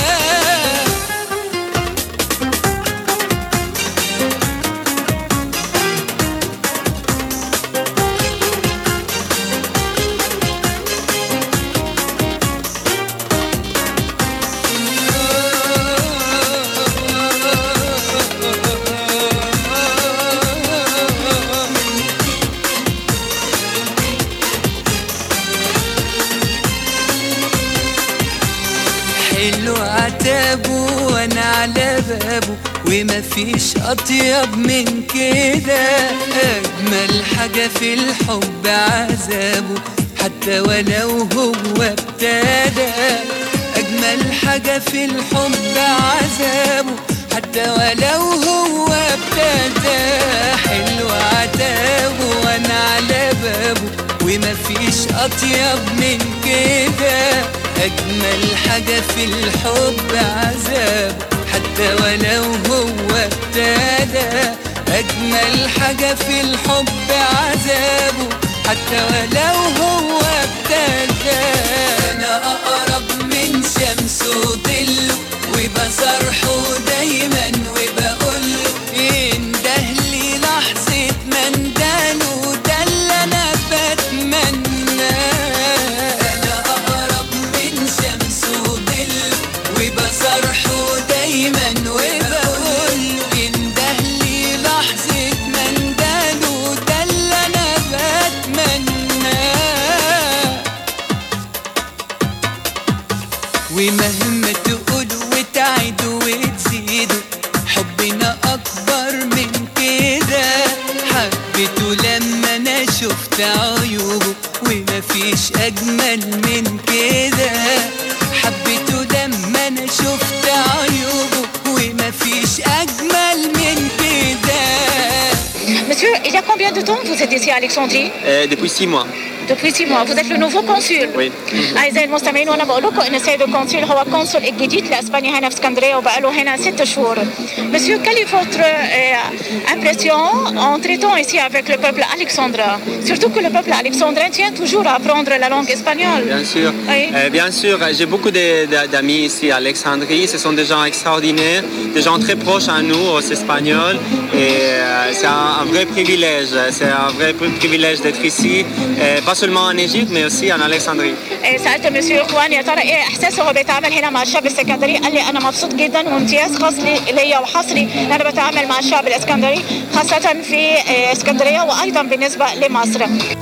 حلو عتابه وانا على بابه ومفيش اطيب من كده اجمل حاجة في الحب عذابه حتى ولو هو ابتدى اجمل حاجة في الحب عذابه حتى ولو هو ابتدى حلو عتابه وانا على بابه ومفيش اطيب من كده اجمل حاجة في الحب عذاب حتى ولو هو ابتدى اجمل حاجة في الحب عذابه حتى ولو هو ابتدى انا اقرب من شمس وظله وبصرحه دايما وبقوله انده لي لحظة منداله ده اللي انا بتمناه انا اقرب من شمس وظله وبصرحه دايما وبقوله انده لي لحظة منداله ده اللي انا بتمناه ومهما تقولوا وتعيدوا وتزيدوا حبنا أكبر من كده حبيته لما أنا شفت عيوبه ومفيش أجمل من كده حبيته لما أنا شفت عيوبه ومفيش أجمل من كده Monsieur, il y a combien de temps vous êtes ici à Alexandrie Euh, depuis six mois. Depuis six mois vous êtes le nouveau consul Oui. أعزائي المستمعين وأنا بقول لكم إن السيد القنصل هو القنصل الجديد لإسبانيا هنا في اسكندرية وبقاله هنا ست شهور. Monsieur, quelle est votre euh, impression en traitant ici avec le peuple alexandrin Surtout que le peuple alexandrin tient toujours à apprendre la langue espagnole. Bien sûr. Oui. Euh, bien sûr, j'ai beaucoup de- de- d'amis ici à Alexandrie. Ce sont des gens extraordinaires, des gens très proches à nous, aux Espagnols. Et euh, c'est un, un vrai privilège. C'est un vrai pri- privilège d'être ici, euh, pas seulement en Égypte, mais aussi en Alexandrie. إيه، سالت مسيو اخوان يا ترى ايه احساسه وهو بيتعامل هنا مع الشعب الاسكندري قال لي انا مبسوط جدا وامتياز خاص لي ليا وحصري ان انا بتعامل مع الشعب الاسكندري خاصه في إيه، اسكندريه وايضا بالنسبه لمصر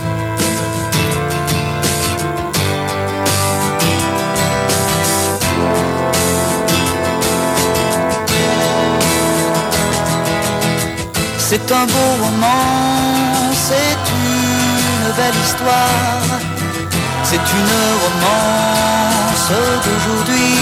C'est un beau roman, c'est une belle histoire, c'est une romance d'aujourd'hui.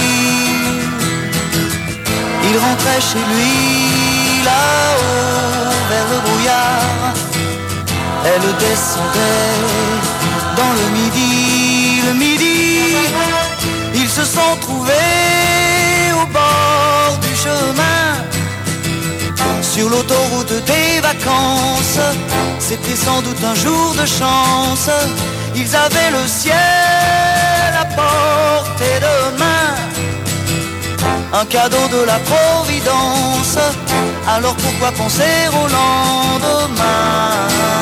Il rentrait chez lui là-haut vers le brouillard, elle descendait dans le midi, le midi, ils se sont trouvés au bord du chemin sur l'autoroute des vacances. C'était sans doute un jour de chance. Ils avaient le ciel à portée de main. Un cadeau de la Providence. Alors pourquoi penser au lendemain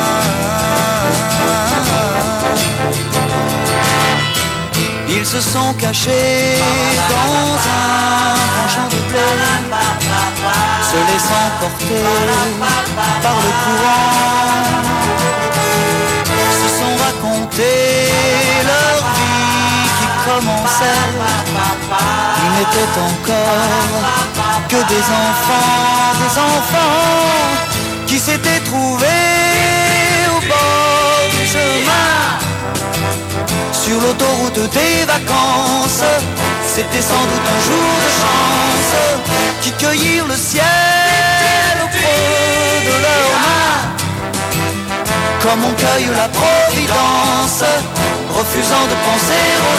Ils se sont cachés dans un grand champ de blé se laissant porter par le courant, se sont racontés leur vie qui commençait. Ils n'étaient encore que des enfants, des enfants qui s'étaient trouvés au bord du chemin. Sur l'autoroute des vacances, c'était sans doute un jour de chance qui cueillirent le ciel au creux de leurs mains. Comme on cueille la providence, refusant de penser au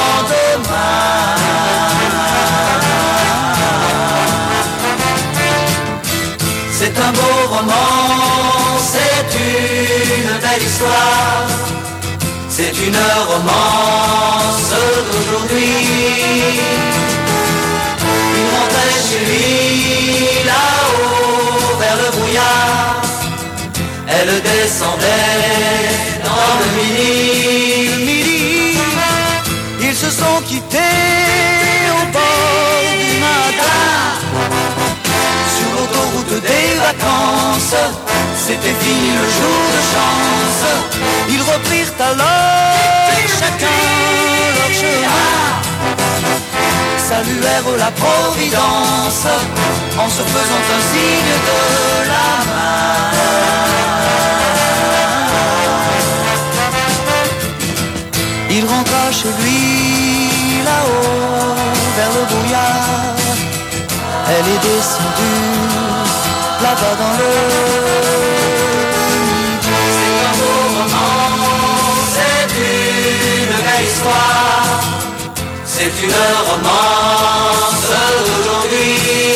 lendemain. C'est un beau roman, c'est une belle histoire. C'est une romance d'aujourd'hui. Il rentrait chez lui là-haut vers le brouillard. Elle descendait dans le midi. Le midi, ils se sont quittés au bord du matin. Sur l'autoroute des vacances, c'était fini le jour de chance. Ils reprirent alors chacun leur chemin. Saluèrent la Providence en se faisant un signe de la main. Il rentra chez lui là-haut vers le brouillard. Elle est descendue là-bas dans le midi. C'est un beau roman, c'est une belle histoire. C'est une romance d'aujourd'hui.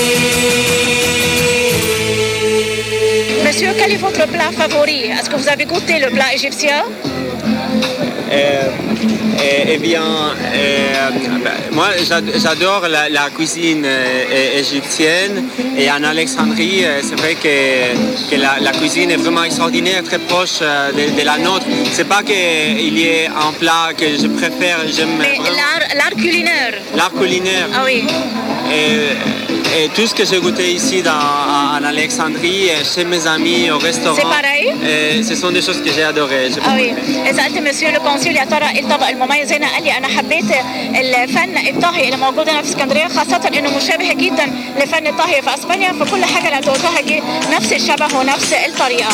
Monsieur, quel est votre plat favori Est-ce que vous avez goûté le plat égyptien Euh, eh, eh bien, euh, bah, moi j'ad- j'adore la, la cuisine euh, égyptienne et en Alexandrie, euh, c'est vrai que, que la, la cuisine est vraiment extraordinaire, très proche euh, de, de la nôtre. C'est pas qu'il y ait un plat que je préfère, j'aime Mais vraiment l'art l'art culinaire. l'art culinaire. Ah oui. Et, et tout ce que j'ai goûté ici dans, en Alexandrie, euh, chez mes amis, au restaurant, C'est pareil euh, ce sont des choses que j'ai adorées. J'ai اه beaucoup oui aimé. سالت مسيو القنصل يا ترى ايه الطبق المميز هنا قال لي انا حبيت الفن الطهي اللي موجود هنا في اسكندريه خاصه انه مشابه جدا لفن الطهي في اسبانيا فكل حاجه اللي دوقتها جه نفس الشبه ونفس الطريقه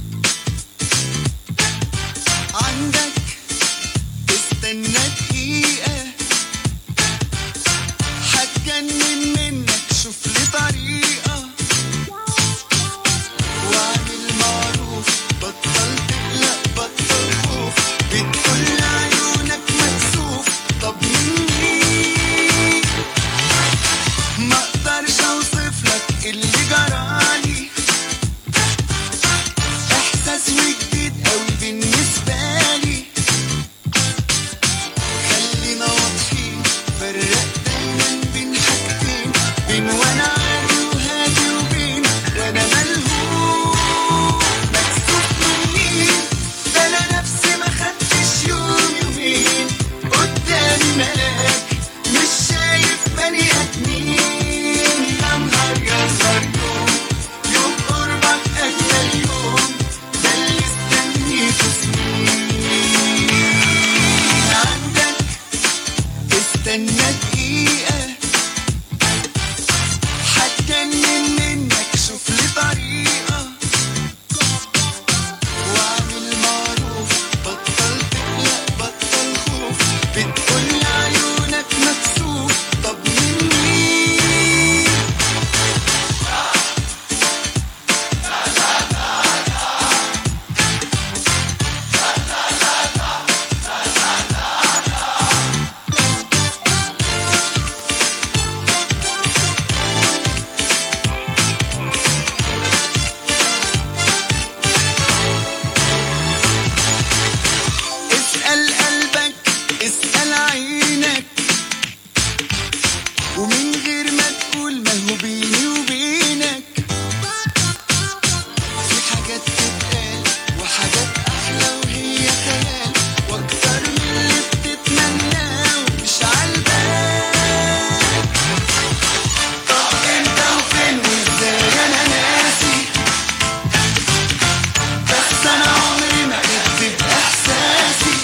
عندك تستنى تغيب اللي جرالي احساس وجديد قوي بالنسبه لي خلينا واضحين فرق دايما بين حاجتين بين وانا عادي وهادي وبين وانا ملهوف مكسوف من مين ده انا نفسي ما خدتش يوم يومين قدامي ملاك مش شايف بني ادمين يا نهار يا نهار يوم يوم قربك اجمل يوم ده اللي استنيته سنين عندك استنى دقيقة هتجنن منك شوف لي طريقة واعمل معروف بطل تقلق بطل خوف بتقول عيونك مكسوف طب من مين اسأل قلبك اسأل عينك ومن غير ما تقول ما هو بيني وبينك في حاجات تتقال وحاجات أحلى وهي خيال وأكتر من اللي بتتمناه ومش عالبال طب امتى وفين وازاي أنا ناسي بس أنا عمري ما كدبت بإحساسي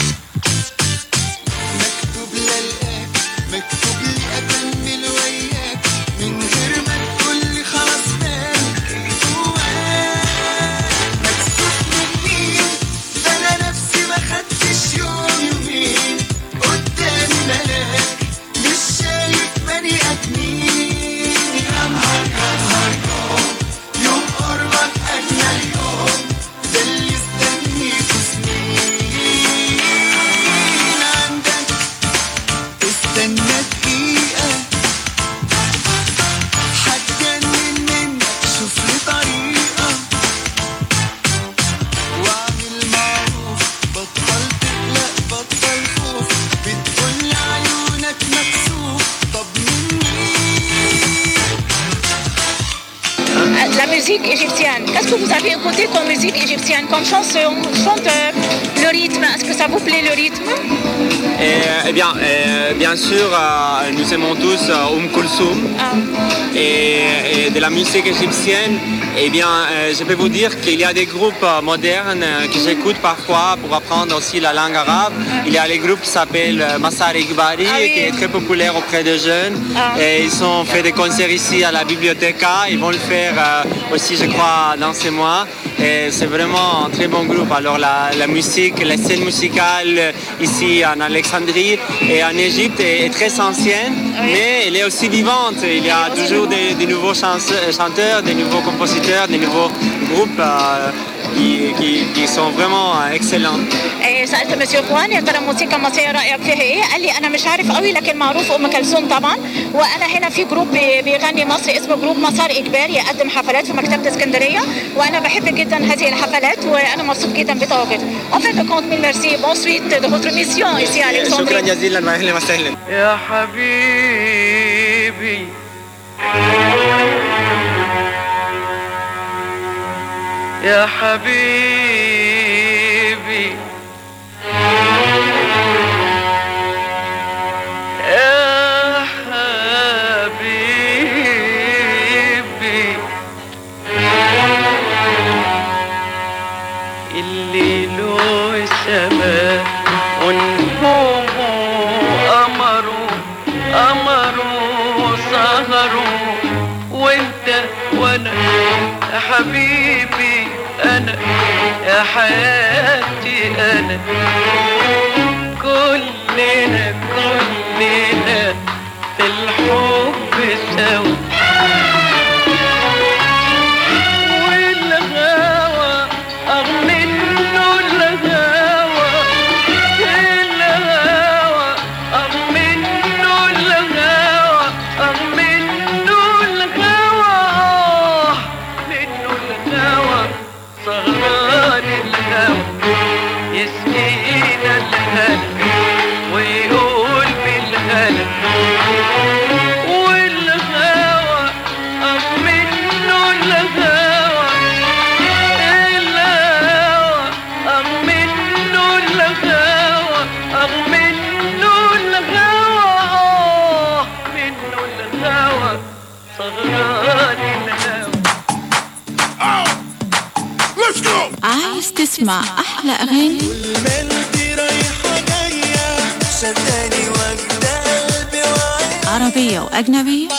مكتوب للقاك مكتوب لي أكمل وياك من غير ما تقول لي خلاص فاهم جواك مكسوف من مين ده أنا نفسي ما خدتش يوم يومين قدامي ملاك مش شايف بني آدمين يا نهار يا نهار يوم يوم قربك أجمل يوم ده اللي استنيته سنين عندك استنى دقيقة هتجنن منك شوف لي طريقة واعمل معروف بطل تقلق بطل خوف بتقول عيونك مكسوف طب من La musique égyptienne, qu'est-ce que vous avez écouté comme musique égyptienne, comme chanson, chanteur, le rythme, est-ce que ça vous plaît le rythme Et, eh bien, euh, bien sûr, euh, nous aimons tous euh, Oum Kulsoum. Et, et de la musique égyptienne, eh bien, euh, je peux vous dire qu'il y a des groupes euh, modernes euh, que j'écoute parfois pour apprendre aussi la langue arabe. Il y a les groupes qui s'appellent euh, Massar Igbari, qui est très populaire auprès des jeunes. Et ils ont fait des concerts ici à la Biblioteca. Ils vont le faire euh, aussi, je crois, dans ces mois. Et c'est vraiment un très bon groupe. Alors la, la musique, la scène musicale euh, ici en Alexandrie et en Égypte est, est très ancienne, mais elle est aussi vivante. Il y a toujours des, des nouveaux chance- chanteurs, des nouveaux compositeurs, des nouveaux groupes euh, qui, qui- qui sont vraiment euh, excellents. إيه سالت مسيو خوان يا ترى موسيقى مصريه رايك فيها ايه؟ قال لي انا مش عارف قوي لكن معروف ام كلثوم طبعا وانا هنا في جروب بي- بيغني مصري اسمه جروب مسار اجباري يقدم حفلات في مكتبه اسكندريه وانا بحب جدا هذه الحفلات وانا مبسوط جدا بتواجده. En fait, compte mille merci. Bonne suite de votre mission ici à شكرا Alexandrie. جزيلا واهلا وسهلا يا حبيبي يا حبيبي يا حبيبي الليل والسماء ونجومه قمروا قمروا سهروا وانت وانا يا حبيبي انا يا حياتي انا كلنا كلنا في الحب سوا والغاوى أغمنه الغاوى الغاوى أغمنه الغاوى أغمنه الغاوى سهران الهوى عايز تسمع أحلى أغاني قلبي رايحة جاية صدقني واخدة قلبي وعيني عربية وأجنبية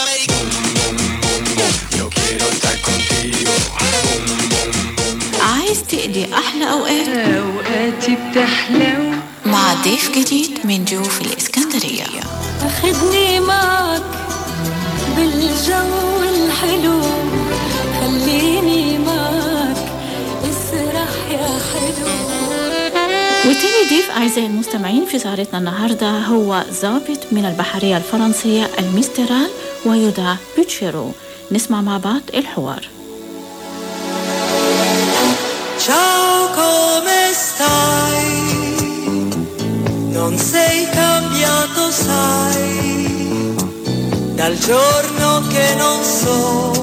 عايز تقضي أحلى أوقات أوقاتي بتحلو مع ضيف جديد من جوف الإسكندرية أخدني معك بالجو الحلو خليني معك اسرح يا حلو وتاني ضيف أعزائي المستمعين في سهرتنا النهاردة هو ضابط من البحرية الفرنسية الميسترال ويدعى بوتشيرو نسمع مع بعض الحوار Ciao, come stai? Non sei cambiato, sai, dal giorno che non so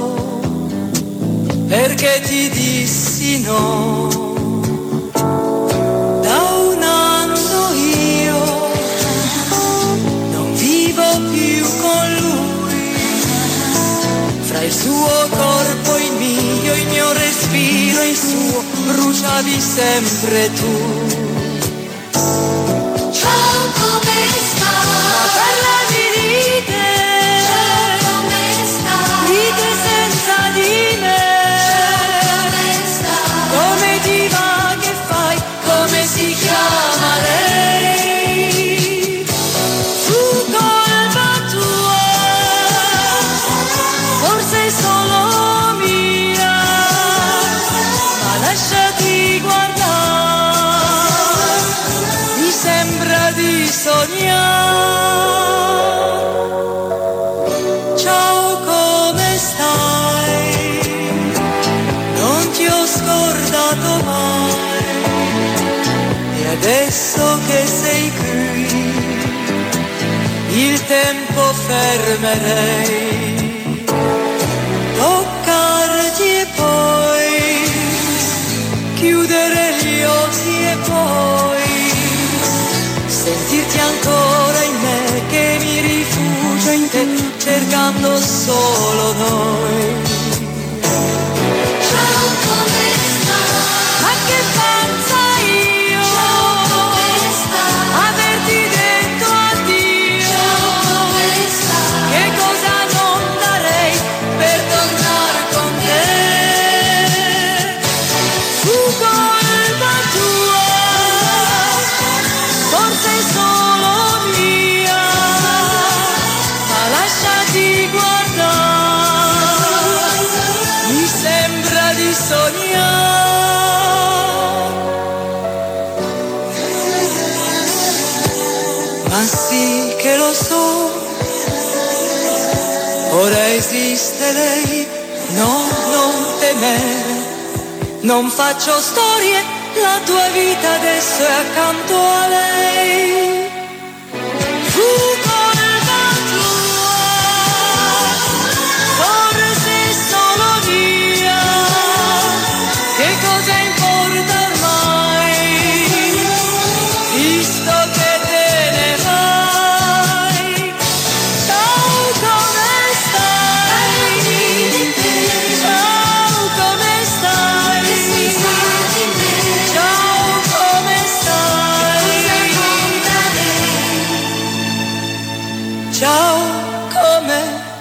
perché ti dissi no. Da un anno io non vivo più con lui, fra il suo corpo e il mio, il mio respiro e il suo, bruciavi sempre tu. Ciao, come stai? Ma parlami di te, come stai? di te senza di me. come stai? Come ti va, che fai, come si chiama lei? Fu colpa tua, forse solo mia, ma lasciati guardare, mi sembra di sognare. Ciao, come stai? Non ti ho scordato mai. E adesso che sei qui, il tempo fermerei. Toccarti e poi chiudere gli occhi e poi sentirti ancora in me che mi rifugio in te cercando solo noi. Ciao, come stai? Ma che pensa io come stai? averti detto addio? come stai? Che cosa non darei per tornare con te? Fu colpa tua, forse solo mia, ma lasciati guardare, mi sembra di sognare. Ma sì che lo so, ora esiste lei, no, non temere, non faccio storie, la tua vita adesso è accanto a lei. Fu colpa tua, forse solo mia, che cosa importa ormai, visto che te ne vai. Ciao, come stai? Ciao, come stai? Ciao, come stai? Ciao, come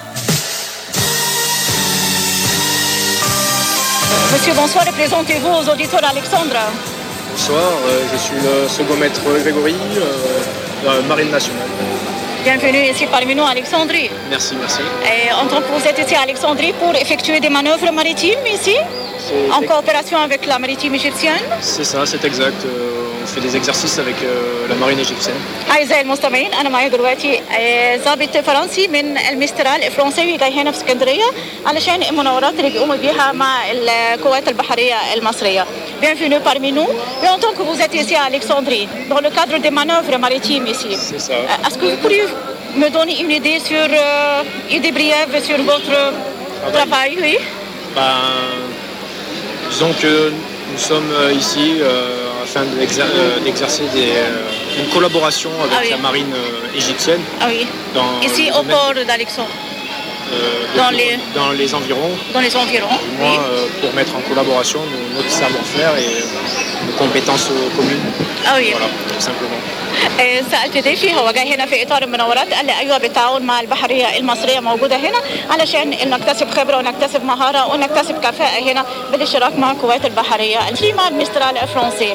Monsieur, bonsoir. Représentez-vous aux auditeurs Alexandra. Bonsoir, euh, je suis le second maître Grégory, euh, de la Marine nationale. Bienvenue ici parmi nous à Alexandrie. Merci, merci. Et en tant que vous êtes ici à Alexandrie pour effectuer des manœuvres maritimes ici, C'est- en coopération avec la maritime égyptienne. C'est ça, c'est exact. Euh, on fait des exercices avec euh, la marine égyptienne. أعزائي المستمعين أنا معي دلوقتي آه، ضابط فرنسي من المسترال الفرنساوي جاي هنا في اسكندرية علشان المناورات اللي بيقوموا بيها مع القوات البحرية المصرية. Bienvenue parmi nous. Et en tant que vous êtes ici à Alexandrie, dans le cadre des manœuvres maritimes ici, C'est ça. euh, est-ce que vous pourriez me donner une idée sur, euh, idée brève sur votre travail, oui Ben, disons que nous sommes euh, ici euh, afin d'exer- euh, d'exercer des, euh, une collaboration avec Ah oui. la marine euh, égyptienne. Ah oui. Dans Ici le au domaine- port d'Alexandrie. euh, Dans depuis- les- dans les environs. dans les environs. Moi, euh, pour mettre en collaboration nos- notre savoir-faire et nos compétences euh, communes. Ah oui. Voilà, tout simplement. إيه، سألت ضيفي هو جاي هنا في إطار المناورات قال لي أيوة بالتعاون مع البحرية المصرية موجودة هنا علشان نكتسب خبرة ونكتسب مهارة ونكتسب كفاءة هنا بالاشتراك مع القوات البحرية الكليما المسترال الفرنسي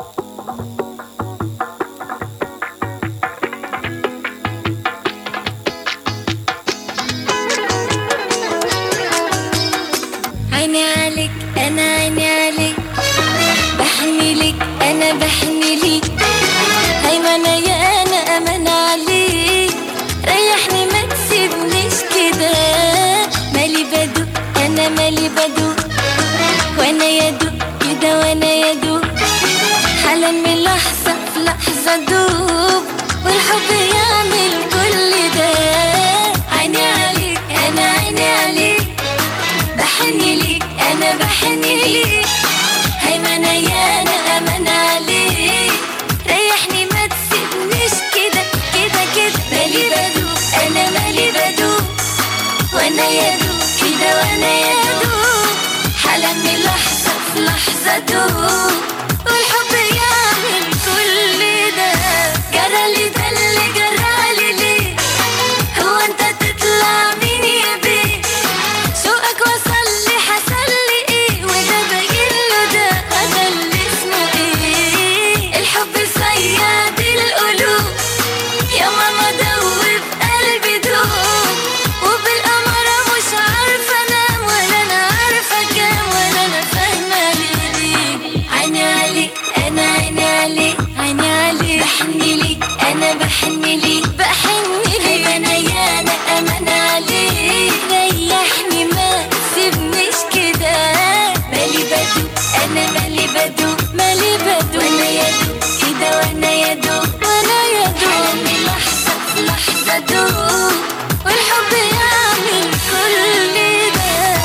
عيني عليك انا عيني عليك بحني لك انا بحني ليك هيمنة يا انا امان عليك ريحني ما تسيبنيش كده مالي بدوق انا مالي بدوق وانا يدوق كده وانا يدوق حالا من لحظة في لحظة دوب والحب يعمل كل ده عيني عليك انا عيني عليك بحني ليك انا بحني ليك هيمنة يا انا امان عليك ريحني ما تسيبنيش كده كده كده مالي بدوق انا مالي بدوق وانا يدوق كده وانا يدوق حالا من لحظة في لحظة دوب والحب يعمل كل ده جرالي ده اللي جرالي ليه هو انت تطلع مين يا بيه سوقك وصل لي حصل لي ايه وده باين له ده انا اللي اسمه ايه الحب صياد القلوب يا ماما دوب قلبي دوب وبالأمارة مش عارفة انام ولا انا عارفة كام ولا انا فاهمة ليه عيني عليك انا عيني عليك عيني عليك بحني ليك انا بحني ليك بحني ليك انا يا انا امان عليك ريحني ما تسيبنيش كده مالي بدوق انا مالي بدوق مالي بدوق وانا يدوق كده وانا يدوق وانا يدوق من لحظة في لحظة دوق والحب يعمل كل ده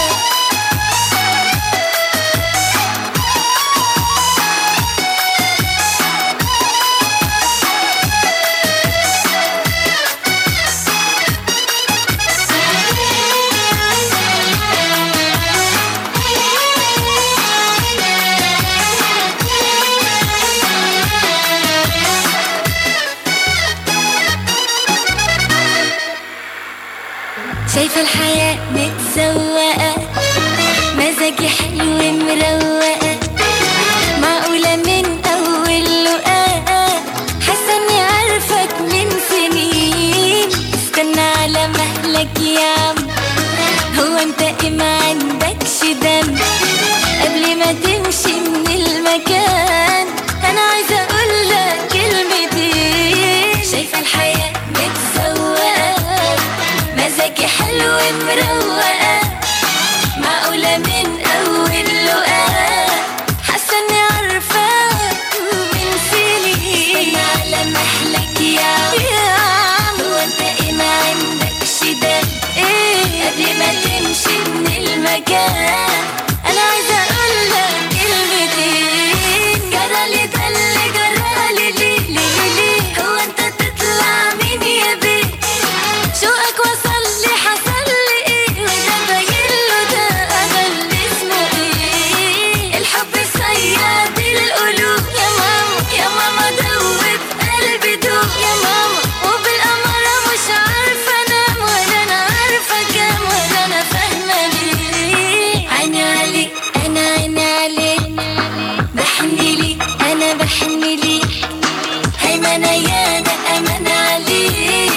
شايفة الحياة متسوقة مزاجي حلو مروقة معقولة من أول لقاء حاسة إني عارفك من سنين استنى على مهلك يا عم هو أنت إيه ما عندكش دم قبل ما تمشي من المكان أنا عايزة أقول لك كلمتين شايفة الحياة متسوقة مزاجي حلو مروقة معقولة من أول لقاء حاسة إني عارفاك من سنين على محلك يا عم هو أنت إيه ما عندكش دم إيه قبل ما تمشي من المكان أنا عايزة أقول لك كلمتين جرالي ده اللي جرالي ليه ليه ليه هو أنت تطلع مين يا بيه شوقك وصل لي حصل لي ايه وده باين له ده انا اللي اسمه ايه الحب صياد القلوب يا ماما يا ماما دوب قلبي دوب يا ماما وبالأمارة مش عارفة انام ولا انا عارفة كام ولا انا فاهمة ليه عيني عليك انا عيني عليك بحني ليك انا بحني ليك هيمنة يا انا امان عليك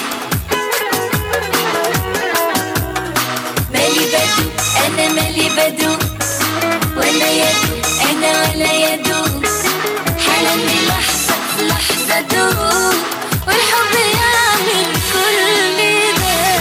مالي بدو انا مالي بدو ولا يدو انا ولا يدو حالا من لحظة في لحظة دوب والحب يعمل كل ده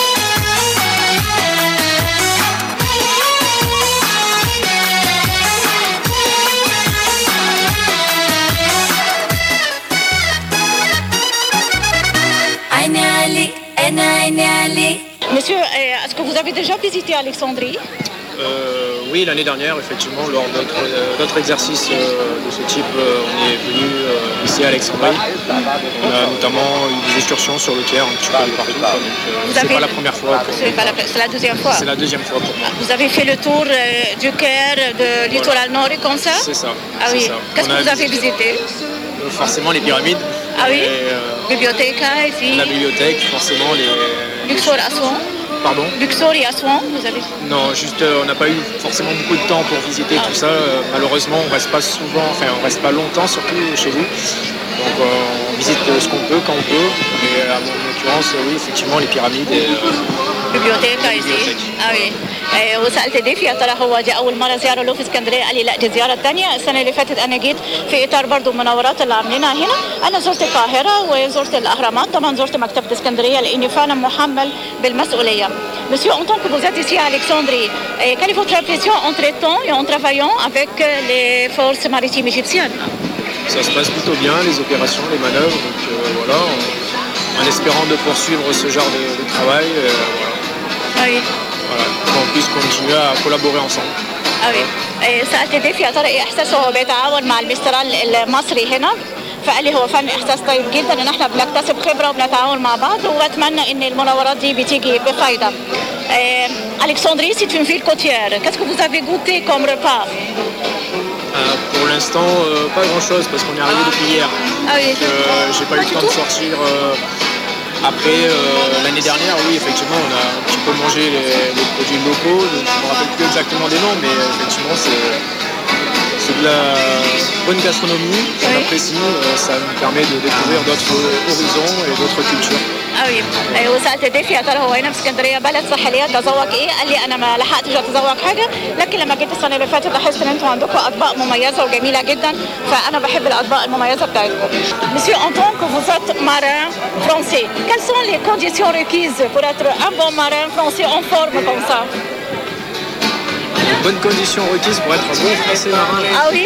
عيني عليك انا عيني عليك Monsieur, euh, est-ce que vous avez déjà visité Alexandrie Euh, oui, l'année dernière, effectivement, lors d'autres euh, d'autres exercices euh, de ce type, euh, on est venu euh, ici à Alexandrie. On a notamment eu des excursions sur le Caire, un petit peu de partout. quoi. Donc, euh, Vous c'est avez- pas la première fois. pour C'est nous. pas la, c'est la deuxième fois. C'est la deuxième fois pour moi. Vous avez fait le tour euh, du Caire, de littoral nord et comme ça C'est ça. Ah c'est oui. ça. Qu'est-ce On que a vous avez visité Euh, Forcément les pyramides. Ah oui Et, euh, Bibliothèque ici, la bibliothèque, forcément les. Luxor Aswan. Pardon Luxor et Aswan, vous avez Non, juste euh, on n'a pas eu forcément beaucoup de temps pour visiter Ah. tout ça. Euh, malheureusement, on reste pas souvent, enfin on reste pas longtemps surtout chez vous. Donc euh, on visite euh, ce qu'on peut quand on peut. Et euh, en l'occurrence, euh, oui, effectivement, les pyramides. Et, euh, بيبيوتيكا يزي قوي إيه، وسالت ضيفي يا ترى هو دي اول مره زياره له في اسكندريه قال لي لا دي الزياره الثانيه السنه اللي فاتت انا جيت في اطار برضو المناورات اللي عاملينها هنا انا زرت القاهره وزرت الاهرامات طبعا زرت مكتبه اسكندريه لاني فعلا محمل بالمسؤوليه Monsieur, en tant que vous êtes ici à Alexandrie, eh, quelle est votre impression en traitant et en travaillant avec euh, les forces maritimes égyptiennes ça se passe plutôt bien, les opérations, les manœuvres. Donc euh, voilà, en, en espérant de poursuivre ce genre de, de travail, euh, voilà, Oui. voilà, qu'on puisse continuer à collaborer ensemble. قوي إيه، سالت ضيفي يا ترى ايه احساسه وهو بيتعاون مع المسترال المصري هنا فقال لي هو فعلا احساس طيب جدا ان احنا بنكتسب خبره وبنتعاون مع بعض واتمنى ان المناورات دي بتيجي بفايده. إيه، Alexandrie, c'est une ville côtière. Qu'est-ce que vous avez goûté comme repas Euh, pour l'instant, euh, pas grand-chose parce qu'on est arrivé depuis hier. Ah oui. Donc, euh, j'ai pas eu le temps de sortir. euh, après, euh, l'année dernière, oui, effectivement, on a un petit peu mangé les, les produits locaux. Je ne me rappelle plus exactement des noms, mais euh, effectivement, c'est c'est de la bonne gastronomie qu'on apprécie. Euh, ça nous permet de découvrir d'autres horizons et d'autres cultures. قوي إيه، وسالت ضيفي يا ترى هو هنا في اسكندريه بلد ساحليه تذوق ايه؟ قال لي انا ما لحقتش اتذوق حاجه لكن لما جيت السنه اللي فاتت لاحظت ان انتم عندكم اطباق مميزه وجميله جدا فانا بحب الاطباق المميزه بتاعتكم. Monsieur, en tant que vous êtes marin français, quelles sont les conditions requises pour être un bon marin français en forme comme ça Bonnes conditions requises pour être un bon français marin. Ah oui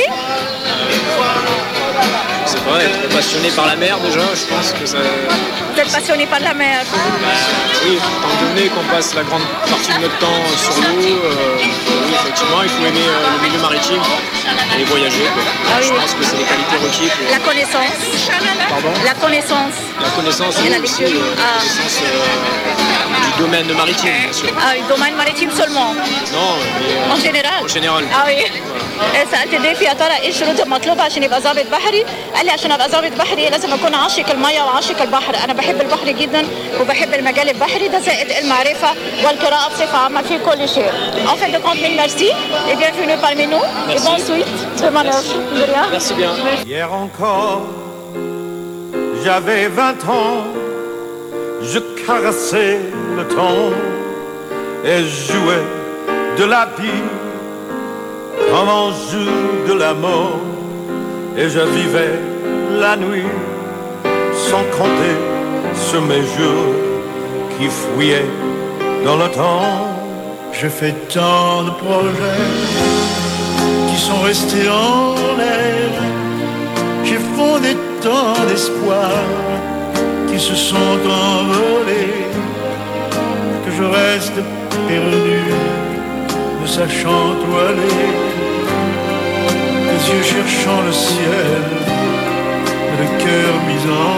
Je sais pas, être passionné par la mer déjà, je pense que ça. Vous êtes passionné par la mer Bah, oui, étant donné qu'on passe la grande partie de notre temps sur l'eau, euh, oui, effectivement, il faut aimer euh, le milieu maritime et voyager. quoi. Ah Je pense que c'est les qualités requises. pour- La connaissance Pardon La connaissance La connaissance, Et oui, la aussi, lecture. euh, la Ah. connaissance euh, du domaine maritime, bien sûr. Ah, le domaine maritime seulement Non, mais euh, En général En général. اه oui إيه، سالت ضيفي يا ترى ايه الشروط المطلوبه عشان يبقى ضابط بحري؟ قال لي عشان ابقى ضابط بحري لازم اكون عاشق الميه وعاشق البحر، انا بحب البحر جدا وبحب المجال البحري ده زائد المعرفه والقراءه بصفه عامه في كل شيء. En fin de compte, mille merci et bienvenue parmi nous et Merci. bonne suite de manœuvre. De rien. Merci bien. Hier encore, j'avais 20 ans, je caressais le temps et jouais de la vie comme on joue de la mort. Et je vivais la nuit sans compter sur mes jours qui fouillaient dans le temps. Je fais tant de projets qui sont restés en l'air. J'ai fondé tant d'espoirs qui se sont envolés que je reste perdu, ne sachant où aller. Les yeux cherchant le ciel, mais le cœur mis en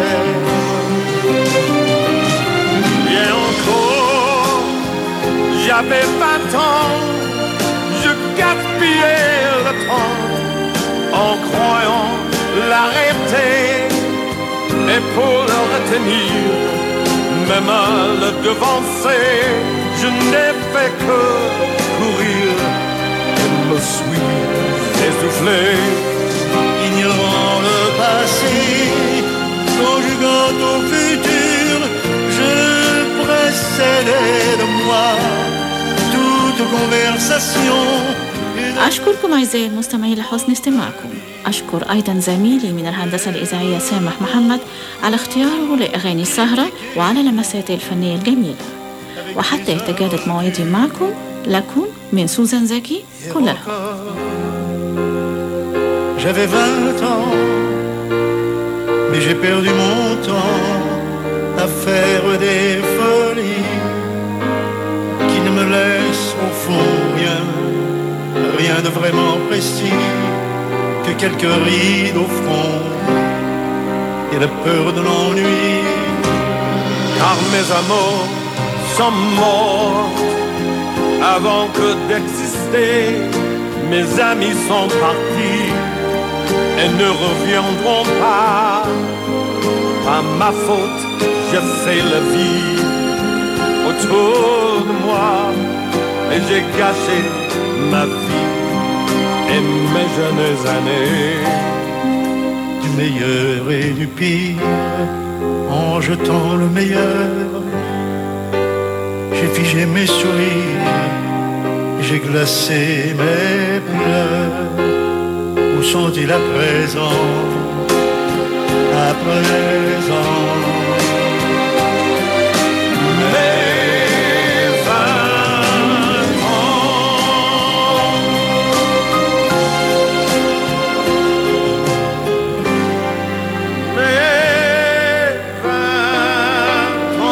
terre. Bien encore, j'avais 20 ans, je gaspillais le temps en croyant l'arrêter. Et pour le retenir, même à le devancer, je n'ai fait que courir et me suis essoufflé. Ignorant le passé, conjuguant au futur, je précédais de moi toute conversation. أشكركم أعزائي المستمعين لحسن استماعكم أشكر أيضا زميلي من الهندسة الإذاعية سامح محمد على اختياره لأغاني السهرة وعلى لمساته الفنية الجميلة وحتى يتجدد موعدي معكم لكم من سوزان زكي كل الحب J'avais 20 ans, mais j'ai perdu mon temps à faire des folies qui ne me laissent au fond rien vraiment précis que quelques rides au front et la peur de l'ennui. Car mes amours sont morts avant que d'exister. Mes amis sont partis et ne reviendront pas. Pas ma faute, je fais la vie autour de moi et j'ai gâché ma vie et mes jeunes années du meilleur et du pire en jetant le meilleur j'ai figé mes sourires j'ai glacé mes pleurs où sont-ils à présent à présent mes vingt ans, mes vingt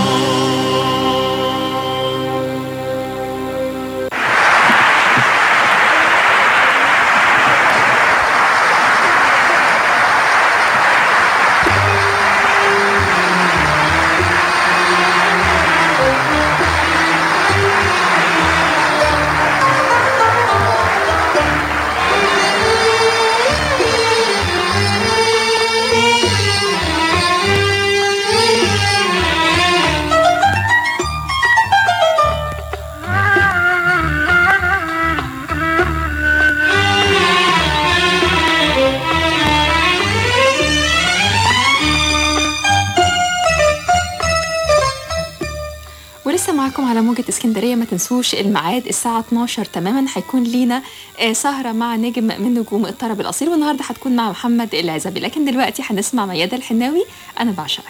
ولسه معاكم على موجة اسكندرية ما تنسوش الميعاد الساعة 12 تماما هيكون لينا آه، سهرة مع نجم من نجوم الطرب الأصيل والنهاردة هتكون مع محمد العزبي لكن دلوقتي هنسمع ميادة الحناوي أنا بعشقك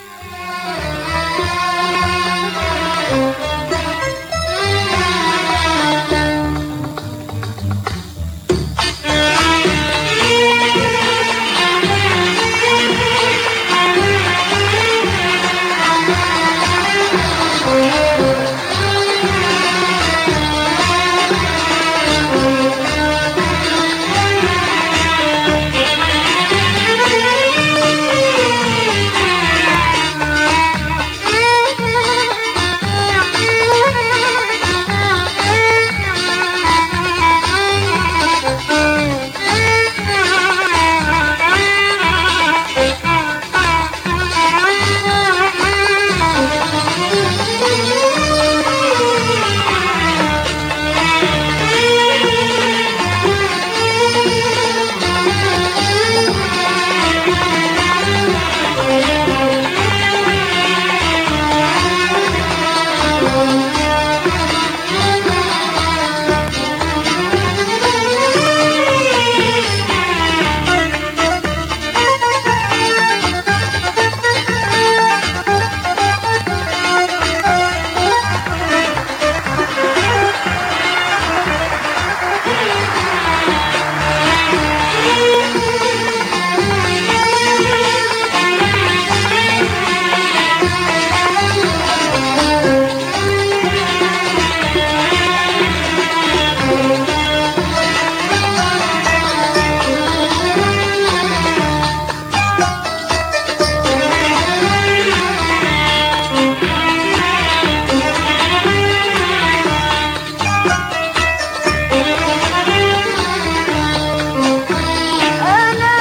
أنا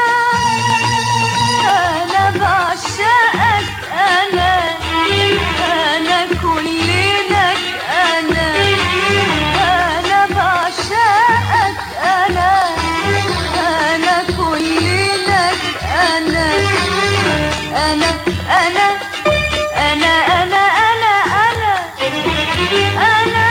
أنا بعشقك أنا أنا كل لك أنا أنا بعشقك أنا أنا كل لك أنا أنا أنا أنا أنا أنا أنا أنا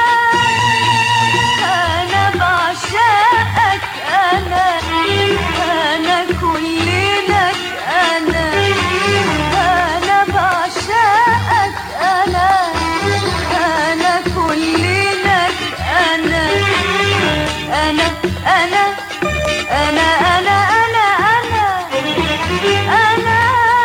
أنا بعشقك أنا أنا كل لك أنا أنا بعشقك أنا أنا كل لك أنا أنا أنا أنا أنا أنا أنا أنا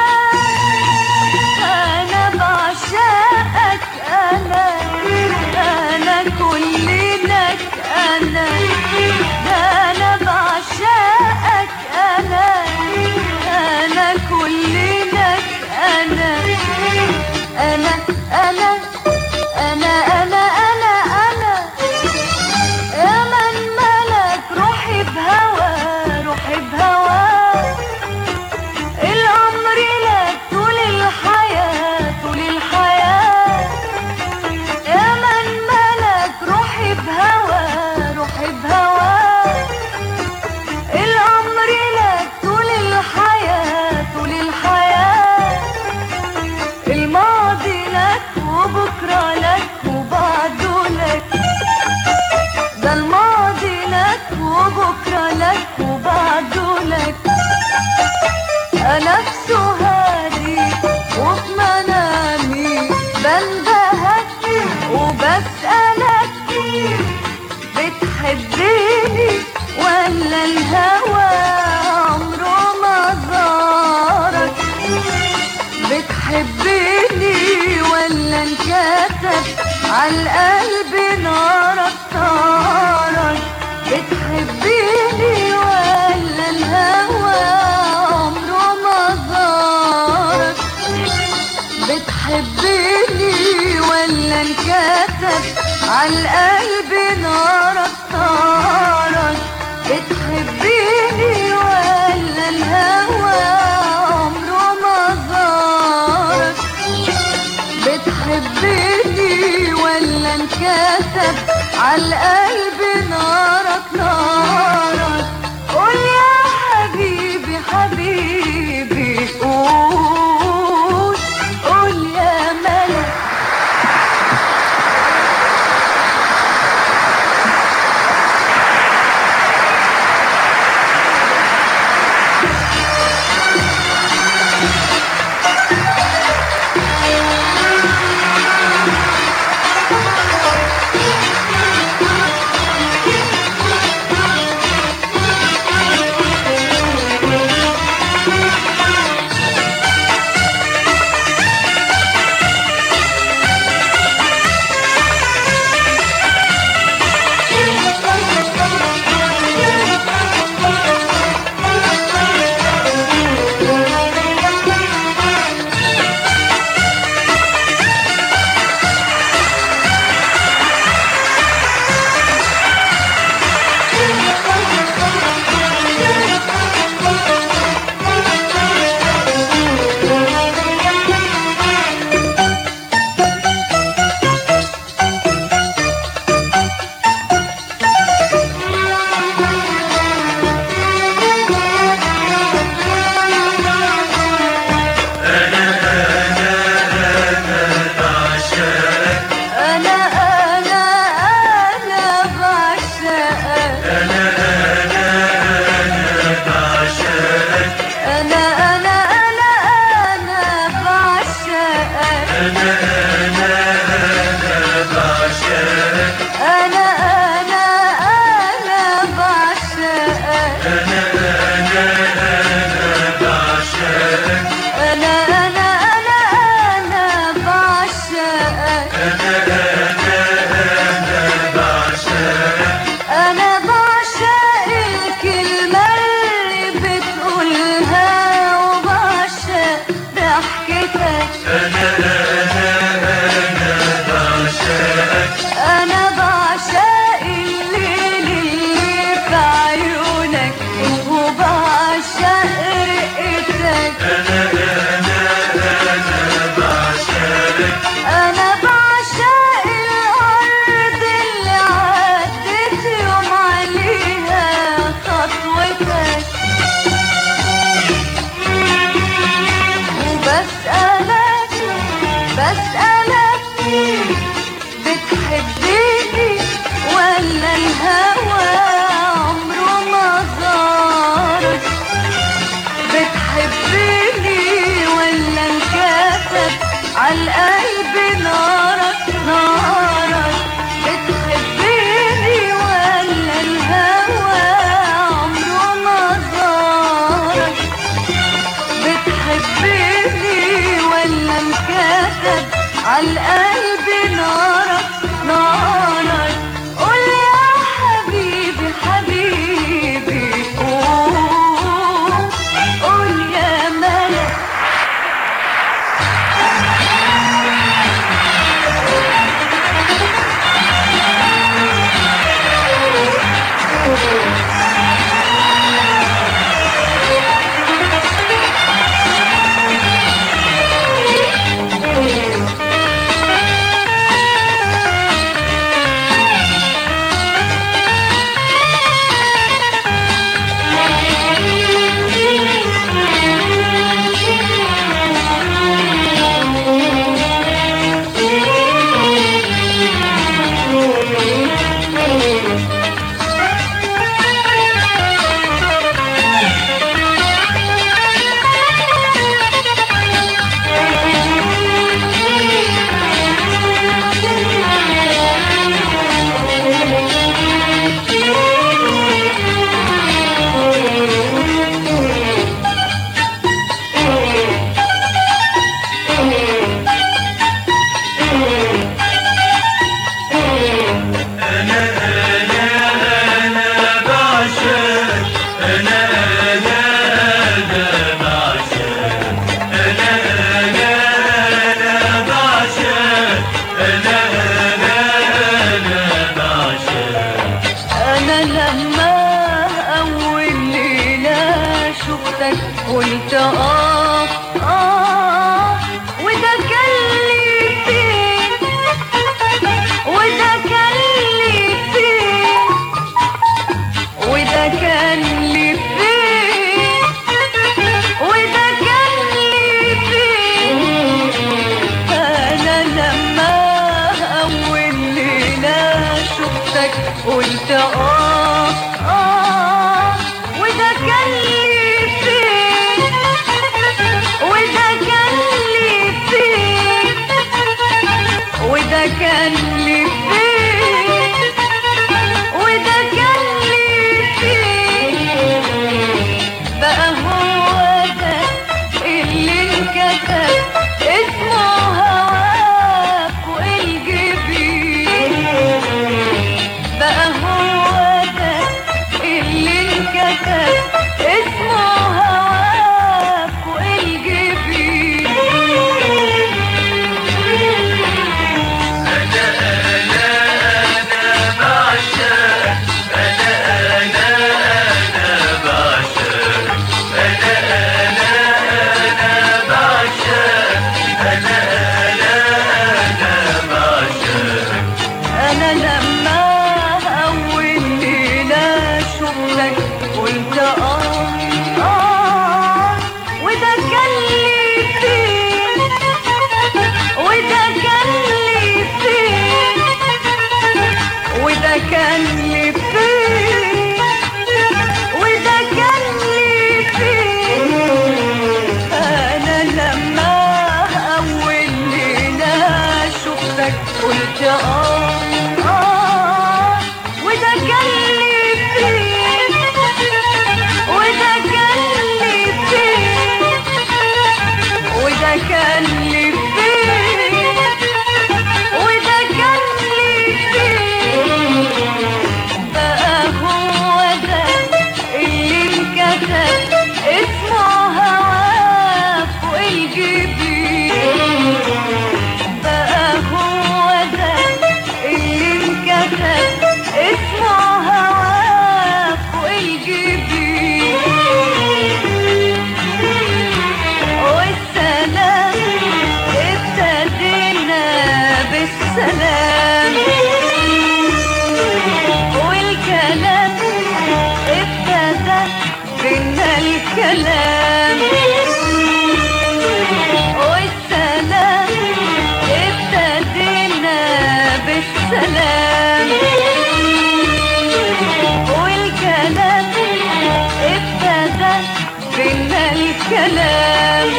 أنا بعشقك أنا أنا كل لك أنا ده أنا بعشقك أنا أنا كل لك أنا أنا أنا أنا أنا أنا أنا يا من ملك روحي بهوى روحي بهوى العمر لك طول الحياة طول الحياة يا من ملك روحي بهوى روحي بهوى العمر لك طول الحياة طول الحياة الماضي لك وبكرة لك وبعده لك ده الماضي لك وبكرة لك وبعده لك أنا في سهادي وفي منامي بندهك وبسألك بتحبني ولا الهوى عمره ما زارك بتحبني ولا انكتب عالقلب نارك طارك بتحبني ولا الهوى عمره ما زارك بتحبني ولا انكتب عالقلب نارك طارك بتحبني ولا الهوى عمره ما زارك بتحبني ولا انكتب عالقلب نارك نارك قول يا حبيبي حبيبي قول قول يا ملك أنا أنا أنا بعشقك أنا أنا أنا بعشقك أنا أنا أنا أنا بعشقك أنا أنا أنا بعشقك أنا أنا أنا بعشقك أنا أنا أنا بعشقك أنا أنا أنا أنا بعشقك أنا بعشق الكلمة اللي بتقولها وبعشق ضحكتك أنا أنا أنا بعشقك أنا انا لما اول ليله شفتك قلت اه اه وده كان لي فين وده كان لي فين وده كان لي فين وده كان لي فين انا لما اول ليله شفتك قلت اه اه وده كان لي فين وده كان لي فين وده كان لي فين وده كان لي فين بقى هو ده اللي انكتب اسمه هواك والجبين بقى هو ده اللي انكتب اسمه هواك والجبين انا لما اول ليله شفتك قلت اه اه وده كان لي فين وده كان لي فين وده كان لي فين وده كان لي فين انا لما اول ليله شفتك قلت اه اه وده كان لي فين وده كان لي فين وده كان لي فين وده كان لي فين بقى هو ده اللي انكتب اسمه هواك والجبين بقى هو ده اللي انكتب اسمه هواك والجبين والسلام ابتدينا بالسلام والكلام ابتدى بينا الكلام والسلام ابتدينا بالسلام والكلام ابتدى بينا الكلام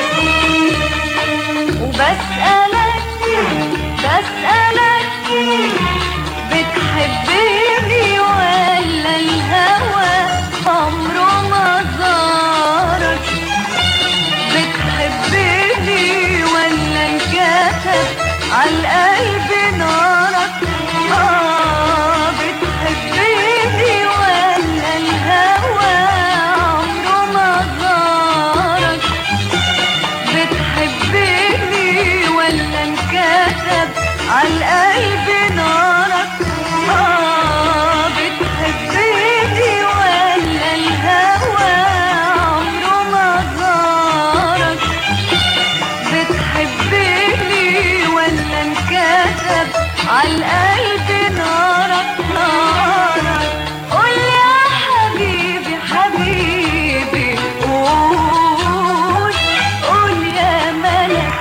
وبسألك بسألك بتحبني ولا الهوى عمره ما زارك بتحبني ولا انكتب عالقلب نارك آه بتحبني ولا الهوى عمره ما زارك بتحبني ولا انكتب عالقلب نارك آه بتحبني ولا الهوى عمره ما زارك بتحبني ولا انكتب عالقلب نارك نارك قول يا حبيبي حبيبي قول قول يا ملك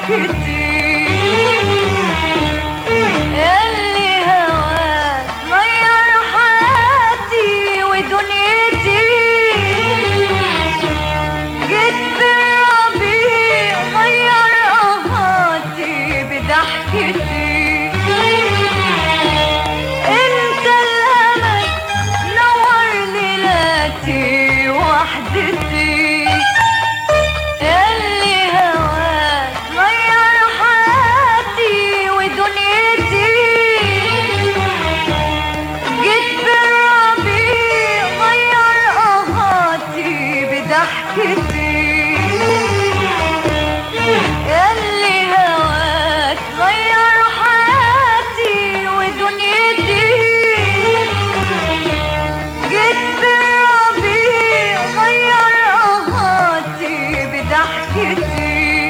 بضحكتي ياللي هواك غير حياتي ودنيتي جيت بالربيع غير قهاتي بضحكتي انت الامل نور ليلاتي وحدتي ياللي هواك غير حياتي ودنيتي جيت بالربيع غير قهاتي بضحكتي ياللي هواك غير حياتي ودنيتي جيت بالربيع غير قهاتي بضحكتي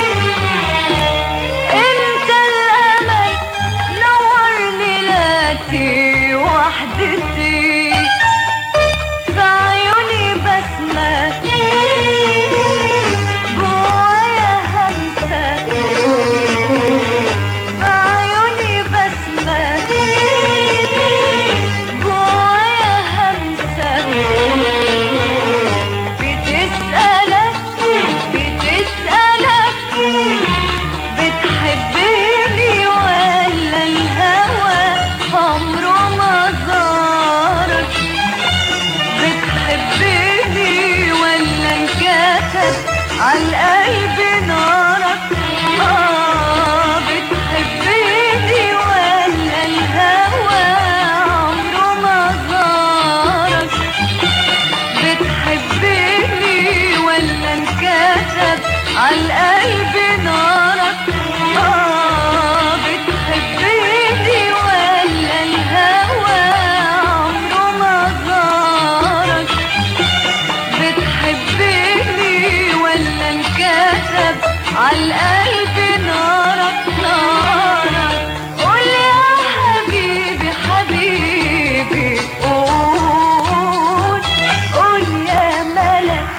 انت الامل نور ليلاتي وحدتي في عيوني بسمة جوايا همسة في عيوني بسمة جوايا همسة بتسألك بتسألك بتحبني ولا الهوى عمره ما زارك بتحبني ولا انكتب عالقلب نارك آه بتحبني ولا الهوى عمره ما زارك بتحبني ولا انكتب عالقلب نارك آه بتحبني ولا الهوى عمره ما زارك بتحبني ولا انكتب عالقلب نارك نارك قول يا حبيبي حبيبي قول قول يا ملك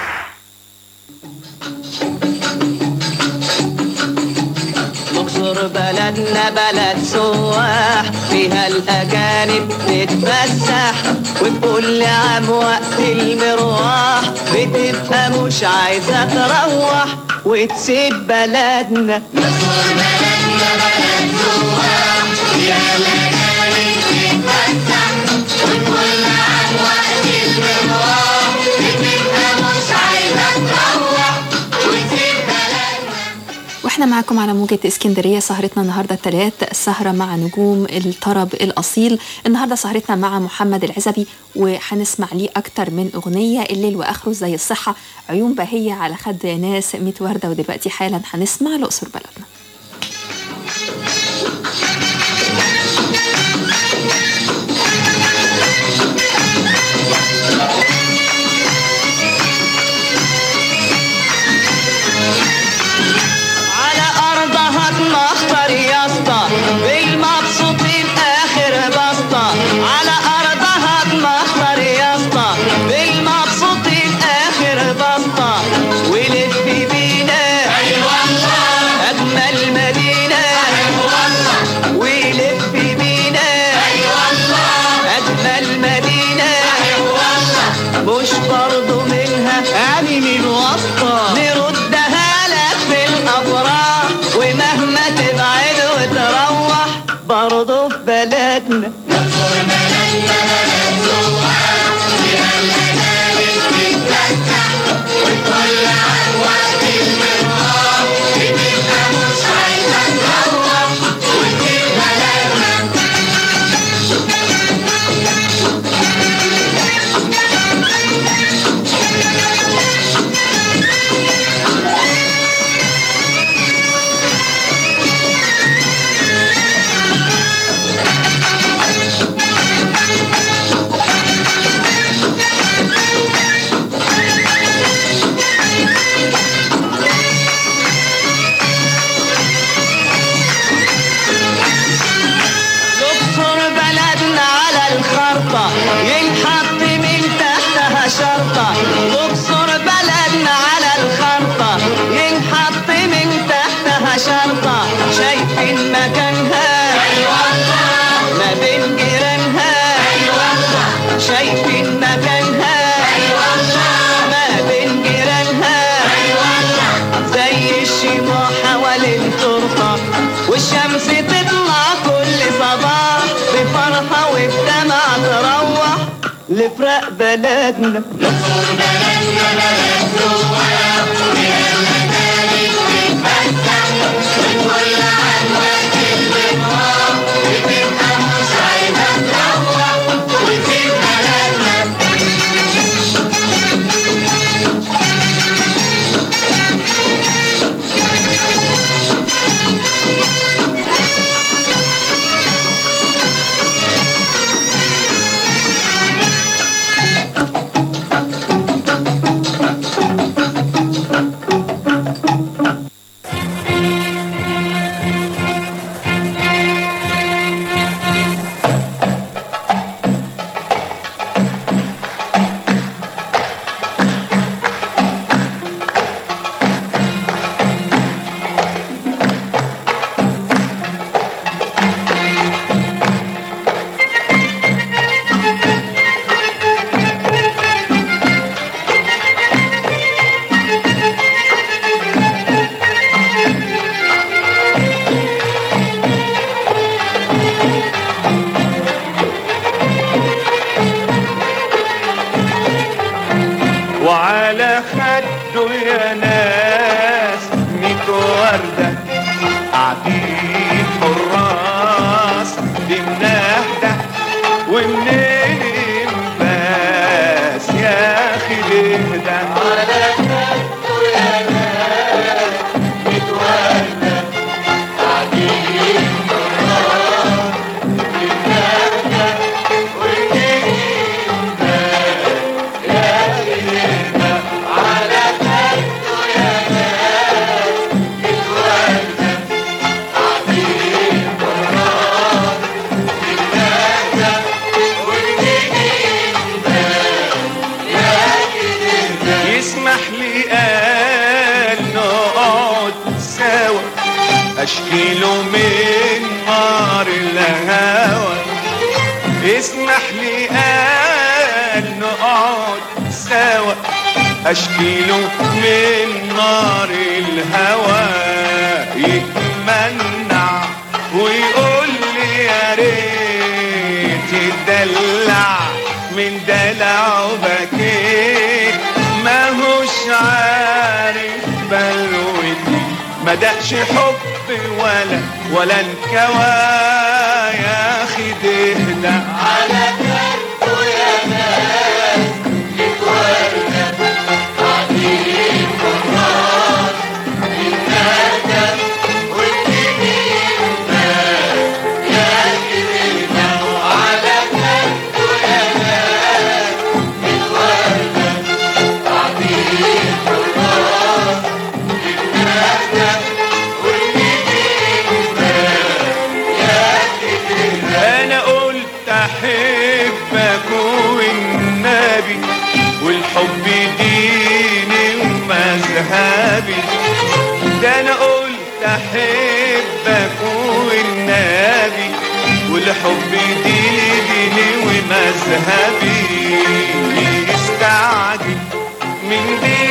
مصر بلدنا بلد سواح فيها الأجانب تتفسح وكل عام وقت المروح بتبقى مش عايزة تروح وتسيب بلدنا مصر بلدنا بلد سواح فيها الأجانب تتفسح وكل عام وقت المروح بتبقى مش عايزة تروح وتسيب بلدنا واحنا معاكم على موجة اسكندرية سهرتنا النهاردة الثلاث السهرة مع نجوم الطرب الأصيل النهاردة سهرتنا مع محمد العزبي وهنسمع ليه أكتر من أغنية الليل وآخره زي الصحة عيون بهية على خد ناس ميت وردة ودلوقتي حالا هنسمع الأقصر بلدنا على أرضها تمخطر يا اسطى بالمبسوطين آخر بسطة على أرضها تمخطر يا اسطى بالمبسوطين آخر بسطة ولف بينا أي والله أجمل مدينة أي والله ولف بينا أي والله أجمل مدينة أي والله مش برضو منها يعني من وسطة نردها لك في الأفراح ومهما تبعد وتروح برضو في بلدنا الأقصر بلدنا على الخرطة ينحط من تحتها شرطة الأقصر بلدنا على الخرطة ينحط من تحتها شايفين مكانها ما بين جيرانها زي الشموع حوالين ترقى والشمس تطلع كل صباح بفرحة وبدمع تروح لفراق بلدنا وعلى خده يا ناس ميت وردة قاعدين حراس دي منهدة ومنين بس يا أخي لهدى على خده يا ناس ميت وردة قاعدين حراس دي منهدة ومنين بس يا أخي لهدى على خده يا ناس ميت وردة قاعدين حراس دي منهدة ومنين يسمح لي قال نقعد سوا اشكي له من نار الهوى يسمح لي قال نقعد سوا اشكي له من نار الهوى يتمنع ويقول لي يا ريت يدلع من دلعه بكيت ماهوش عارف بلوتي ما دقش حب ولا ولا انكوى يا اخي تهدى على كرته يا ناس اتوردة قاعدين حراس الندى والجنين بس يا اخي تهدى على كرته يا ناس اتوردة قاعدين حراس الندى والجنين بس يا اخي تهدى انا قلت احبك والنبي والحب ديني ومذهبي ده انا قلت احبك والنبي والحب ديني ديني ومذهبي استعجل من دي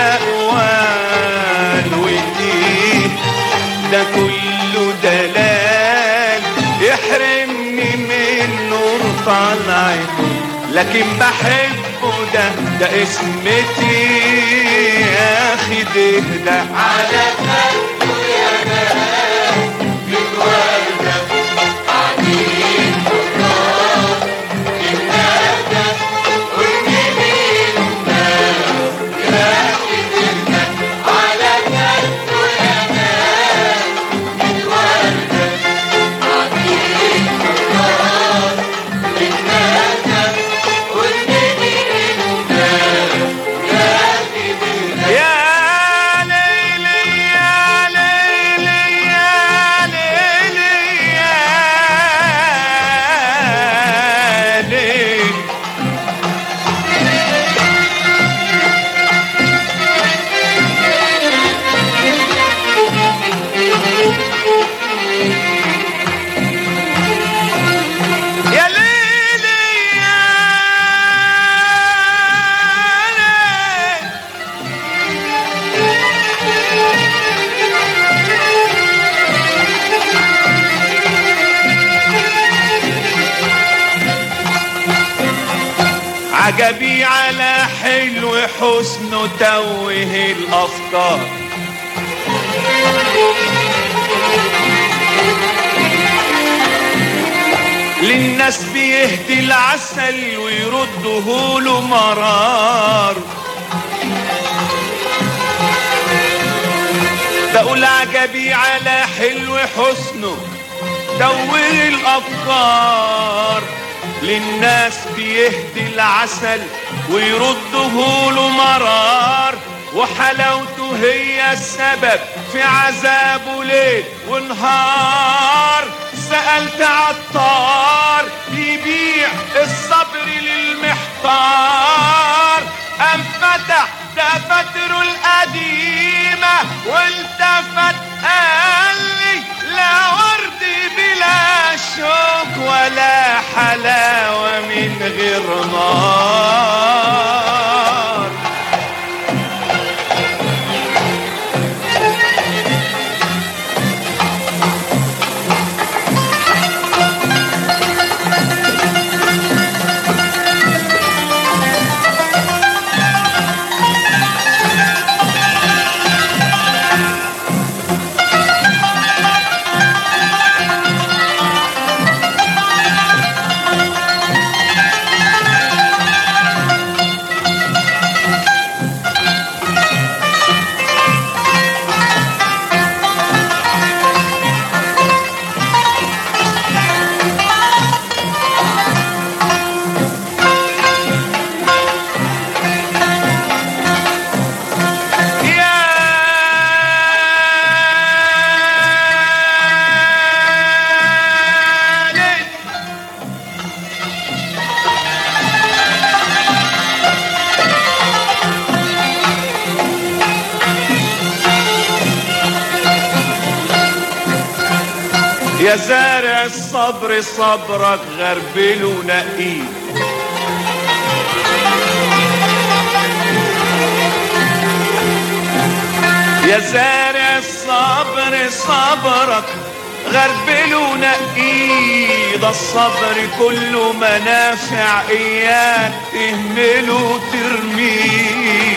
الاقوال ودي ده كله دلال يحرمني من نور طلعته لكن بحبه ده ده اسمتي يا اخي ده ده على خده يا ناس متوردة قاعدين حراس الندى والجميل ناس يا اخي ده على خده يا ناس متوردة قاعدين حراس الندى والجميل ناس يا اخي ده يا ليلي يا ليلي يا ليلي عجبي على حلو حسنه توه الافكار للناس بيهدي العسل ويرده له مرار بقول عجبي على حلو حسنه دوّر الافكار للناس بيهدي العسل ويرده له مرار وحلاوته هي السبب في عذابه ليل ونهار سألت عطار يبيع الصبر للمحتار أم فتح دفاتره القديمة والتفت قال لي لا ورد بلا شوك ولا حلاوة من غير نار يا زارع الصبر صبرك غربل ونقيه يا زارع الصبر صبرك غربل ونقيه ده الصبر كله منافع اياك تهمله وترميه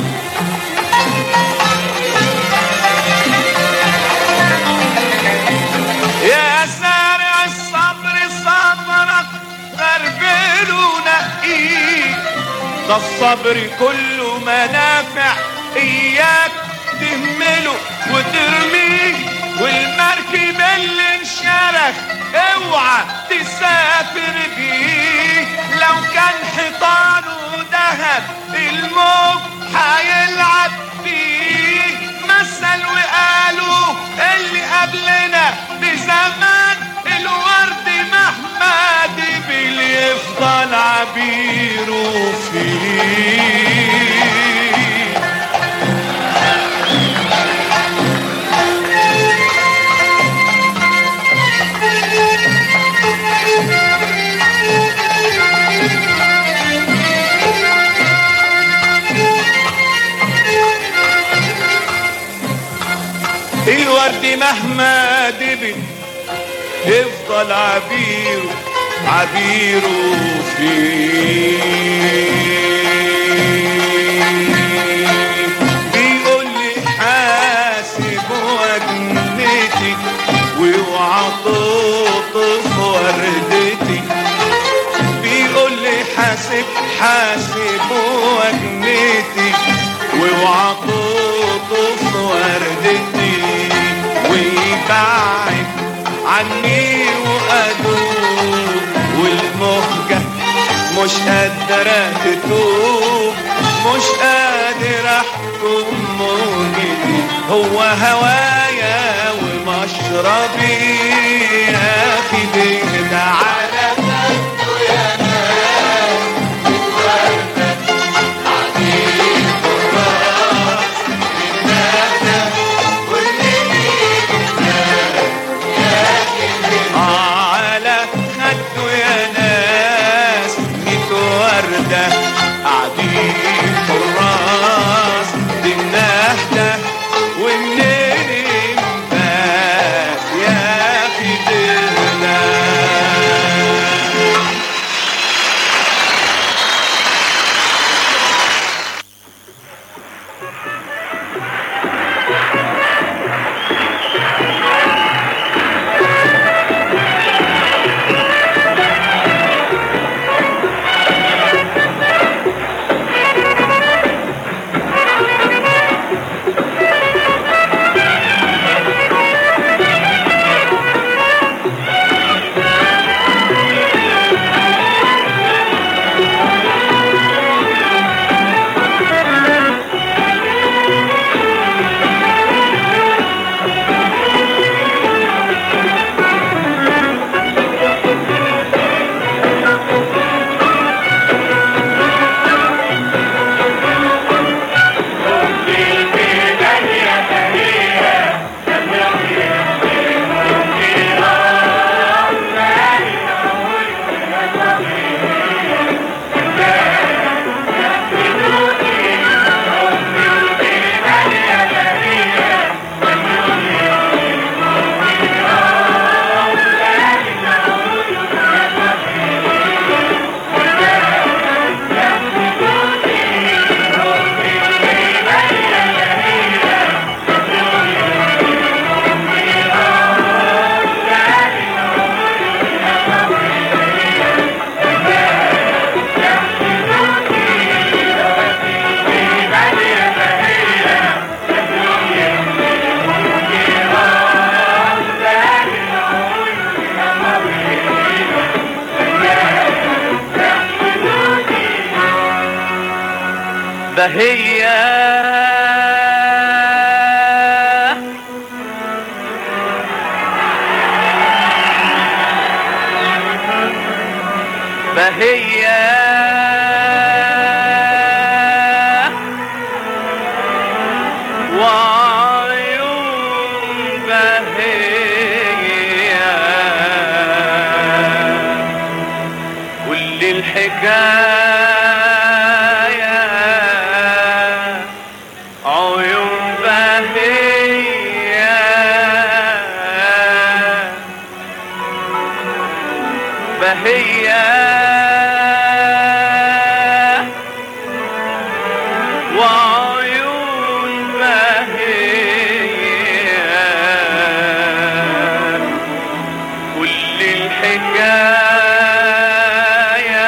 يا زارع الصبر صبرك غربل ونقيه ده الصبر كله منافع اياك تهمله وترميه والمركب اللي انشرخ اوعى تسافر بيه لو كان حيطانه دهب الموج هيلعب فيه مثل وقالوا اللي قبلنا بزمان الورد مهما دبل يفضل عبيره فيه الورد مهما دبل يفضل عبيره عبيره فيه بيقول لي حاسب وجنتي واوعى تقطف وردتي بيقول لي حاسب حاسب وجنتي واوعى تقطف وردتي ويبعد عني وأدوب والمهجة مش قادرة تتوب مش قادر أحكم موجتي هو هوايا ومشربي يا أخي بيهدى على خده يا ناس على خده يا ناس ميت وردة قاعدين حراس دي النهدة والنيل فات يا أخي دهنا بهية بهية وعيون بهية كل الحكاية عيون بهية بهية وعيون بهية كل الحكاية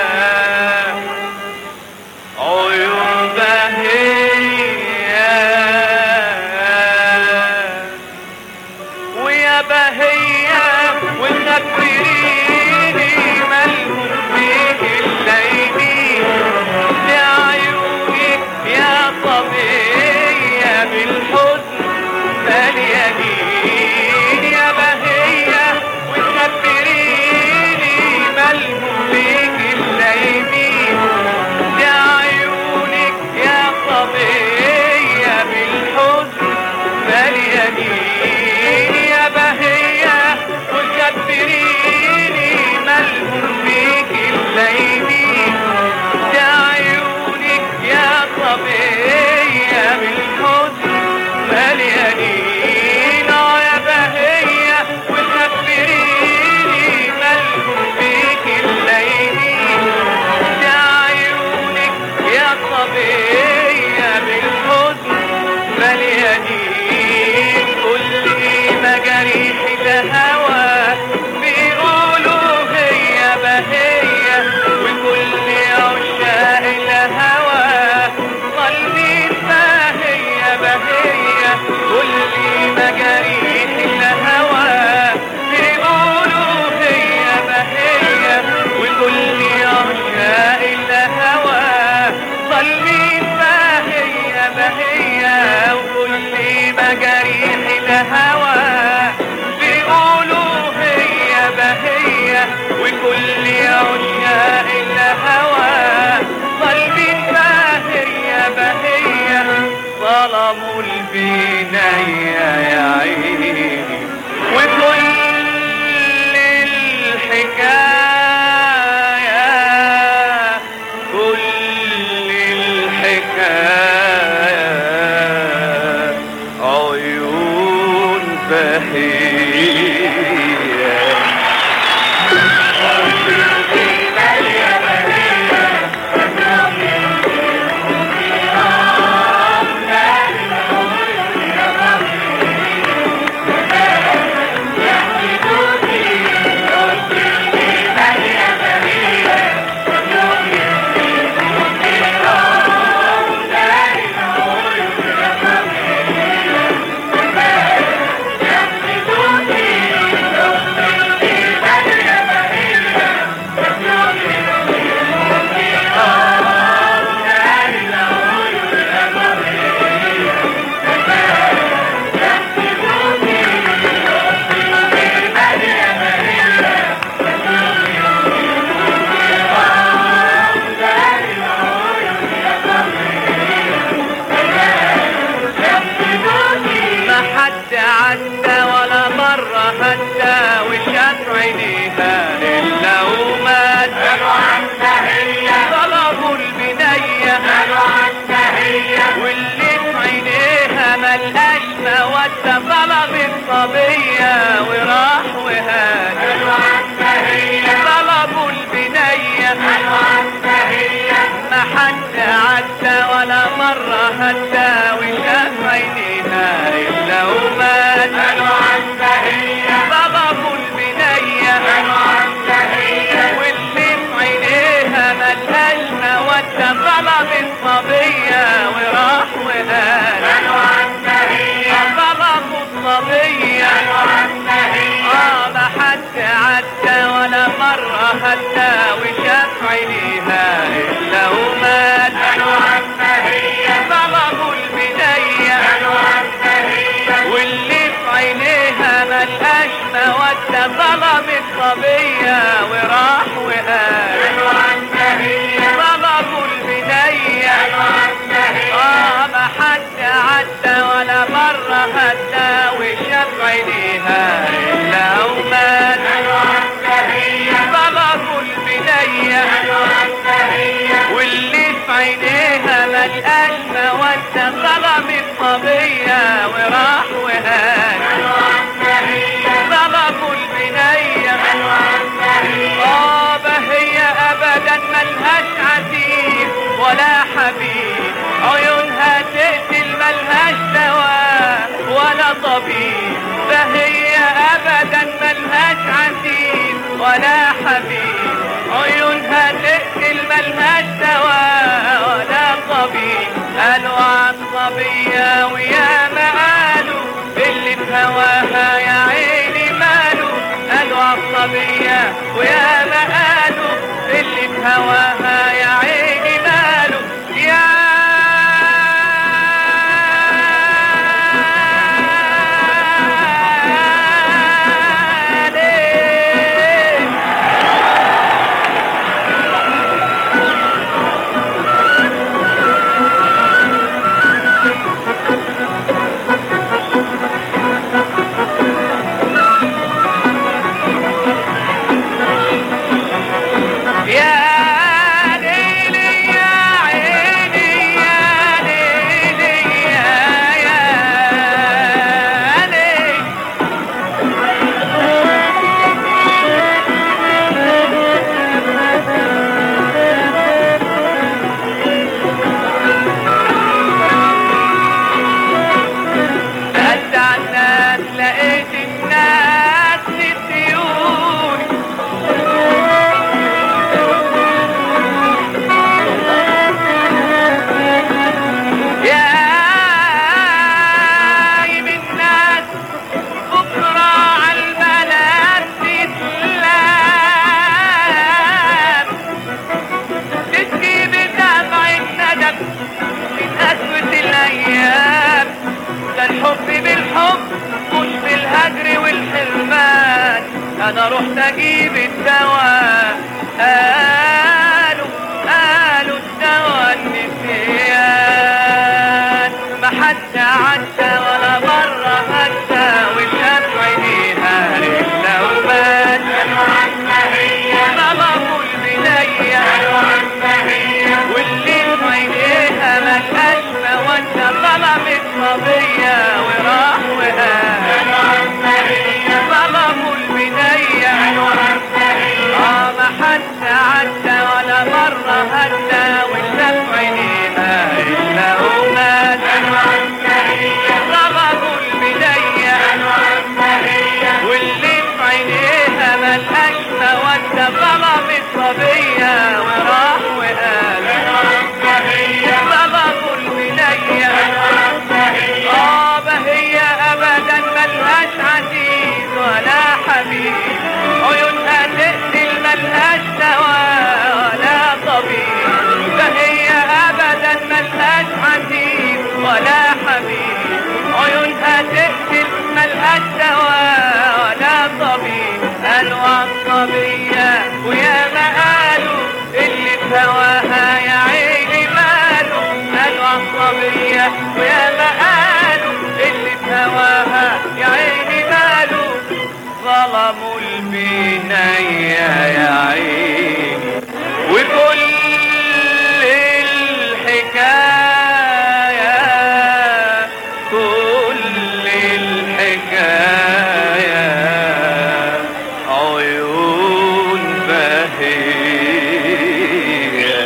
عيون بهية ويا بهية وخبريني مالهم فيه الليلين لعيونك يا طبيعية بالحزن مليانين يا بهية وخبريني مالهم فيك الليلين لعيونك يا طبيعية بالحزن مليانين يا بهية وخبريني مالهم فيك الليلين لعيونك يا طبيعية بالحزن مليانين اه يا بهية وخبريني مالهم فيك الليلين لعيونك يا طبيعية بالحزن مليانين كل مجاريح الهوى بيقولوا هي بهية وكل عشاق الهوى طالبين بهية بهية كل مجاريح الهوى بيقولوا هي بهية وكل عشاق الهوى طالبين بهية بهية وكل مجاريح الهوى بيقولوا هي بهية وكل عشاق الهوى طالبين بهية بهية ظلموا البناية يا عيني وكل الحكاية كل الحكاية عيون بهية ما حد عدى ولا مرة حتى وشاف عينيها إلا ومات قالوا عنها هي طلبوا البنية قالوا عنها هي واللي في عينيها ملقاش مودة طلب الصبية وراح وهاج قالوا عنها هي طلبوا البنية قالوا عنها هي ما حد عدى ولا مرة حتى وشاف عينيها إلا ومات قالوا عنها هي طلبوا البنية قالوا عنها هي واللي في عينيها ملهاش مودة طلب الصبية وراح وهاج قالوا عنها هي طلبوا الصبية قالوا عنها هي اه ما حد عدى ولا مرة حتى وشاف عينيها إلا ومات قالوا عنها عينيها ملقاش مودة ظلمت صبية وراح وهان ظلموا البنية اه هي ابدا ملهاش عتيق ولا حبيب عيونها تقتل ملهاش دواء ولا طبيب فهي ابدا ملهاش عتيق ولا حبيب عيونها تقتل ملهاش دواء ولا طبيب قالوا عن صبية ويا ما قالوا اللي في هواها يا عيني ماله قالوا عن صبية ويا ما قالوا اللي في هواها يا عيني ماله يا يا ليلي يا عيني يا ليلي يا يا ليلي سألت عن الناس لقيت الناس نسيوني يا عيب الناس بكرة عالبنات تتلام تبكي بدمع الندم من قسوة الأيام ده الحب بالحب مش بالهجر والحرمان أنا رحت أجيب الدواء قالوا قالوا الدواء النسيان ما حد عدى ولا مرة هدى وشاف عينيها إلا وبان ظلموا البنية واللي في عينيها ملقاش مودة ظلمت صبية وراح وهان ظلموا البنية اه ما حد عدى ولا مرة هدى وشاف عينيها إلا ومات ظلموا البنية واللي في عينيها ملقاش مودة ظلمت صبية وراح وقال ظلموا البنية اه ما هي ابدا ملهاش عزيز ولا حبيب عيونها تقتل ملهاش دواء ولا طبيب فهي ابدا ملهاش عزيز ولا حبيب عيونها تقتل ملهاش دواء ولا طبيب قالوا عن صبية ويا ما قالوا اللي في هواها يا عيني ماله قالوا عن صبية ويا ما قالوا اللي في هواها يا عيني ماله ظلموا البنية يا عيني وكل الحكاية كل الحكاية عيون بهية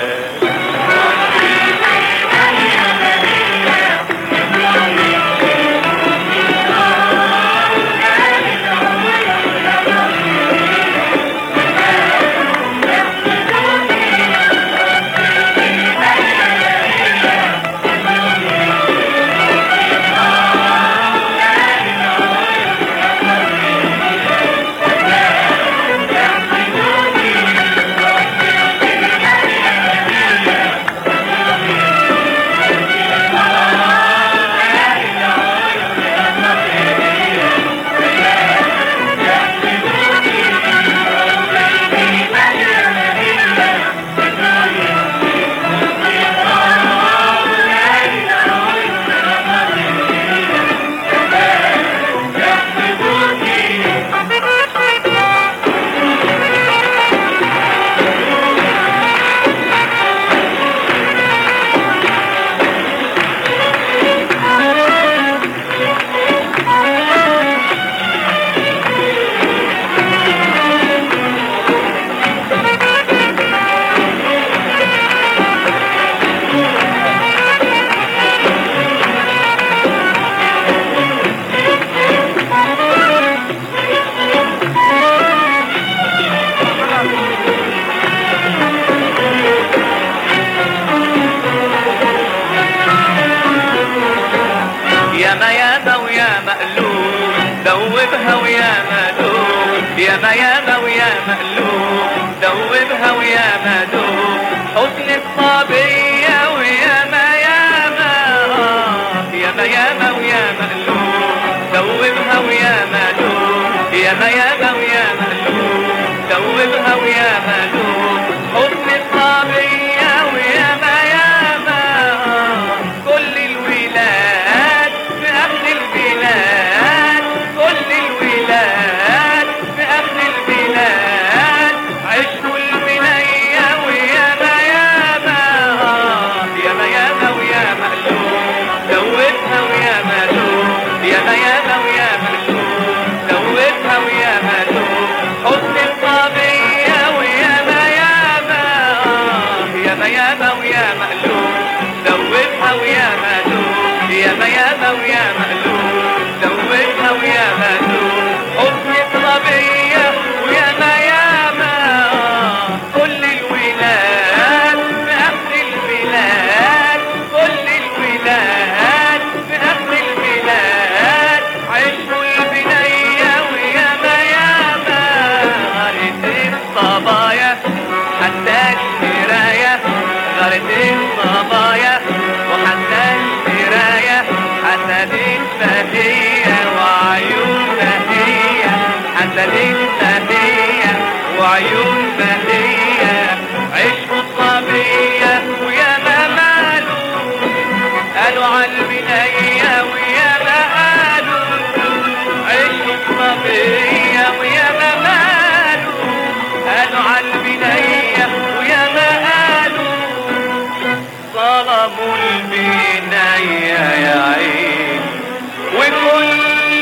حسن الصبية وياما ياما آه، ياما ياما وياما قلوب دوبها وياما دوب ياما ياما وياما قلوب دوبها وياما دوب حسن الصبية وياما ياما آه، كل الولاد في أهل البلاد كل الولاد في أهل البلاد عشقوا البنية وياما ياما آه، ياما ياما وياما قلوب دوبها وياما دوب ياما ياما وياما قلوب دوبها وياما دوب حسن الصبية وياما ياما آه، ياما ياما وياما قلوب دوبها وياما دوب ياما ياما وياما قلوب دوبها وياما دوب حسن الصبية وياما ياما آه، كل الولاد في أهل البلاد كل الولاد في أهل البلاد عشقوا البنية وياما ياما غارت الصبايا حتى الشراية غارت الصبايا وحتى الشراية حسدتها هي وعيونها هي حسدتها هي وعيونها هي عشقوا الصبية وياما مالوا قالوا عالبنية وياما قالوا عشقوا الصبية وياما مالوا قالوا عالبنية وياما قالوا ظلموا البنية يا عين وكل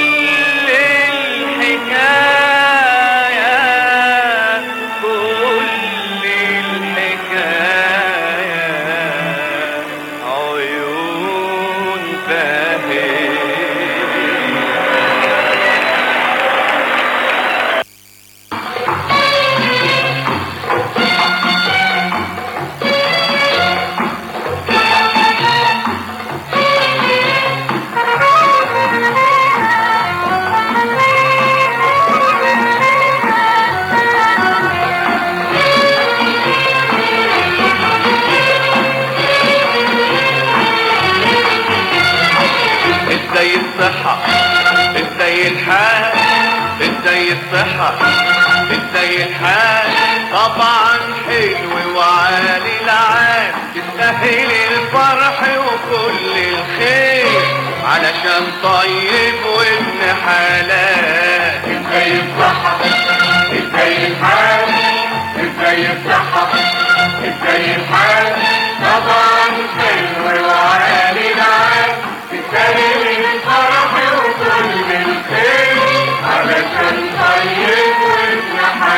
الحكاية كل الحكاية عيون فاهمة ازاي الصحة ازاي الحال ازاي الصحة ازاي الحال طبعا حلو وعالي العال تستاهل الفرح وكل الخير علشان طيب وابن حلال ازاي الصحة ازاي الحال ازاي الصحة ازاي الحال طبعا حلو وعالي العال تستاهل الفرح وكل الخير علشان طيب وابن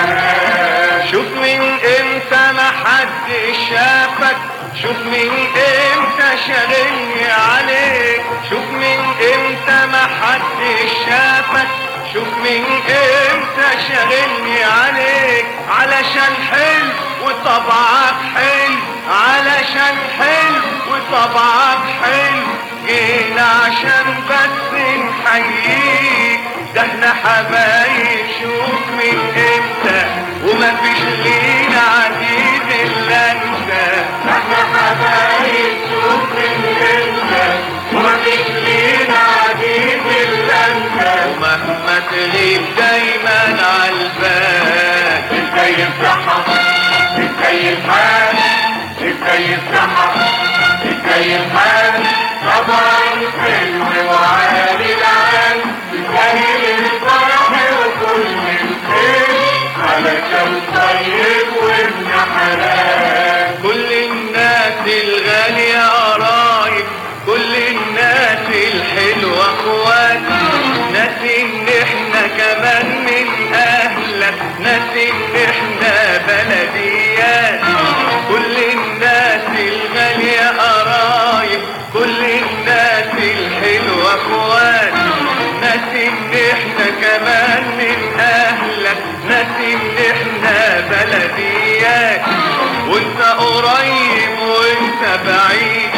حلال شوف من امتى ما حد شافك شوف من امتى شاغلني عليك شوف من امتى ما حد شافك شوف من امتى شاغلني عليك علشان حلو وطبعك حلو علشان حلو وطبعك حلو جينا عشان بس نحييك ده احنا حبايب شوف من امتى وما فيش لينا عزيز الا انت ده احنا حبايب شوف من امتى وما فيش لينا عزيز الا انت ومهما تغيب دايما عالبال ازاي الصحة ازاي الحال ازاي الصحة ازاي الحال طبعا حلو وعالي العال تستاهل الفرح وكل الخير علشان طيب وابن حلال كل الناس الغالية قرايب كل الناس الحلوة اخوات ناس ان احنا كمان من اهلك ناس ان احنا بلديات كل الناس الغالية قرايب كل الناس الحلوة اخوات ناس ان احنا كمان من اهلك ناس ان احنا بلديات وانت قريب وانت بعيد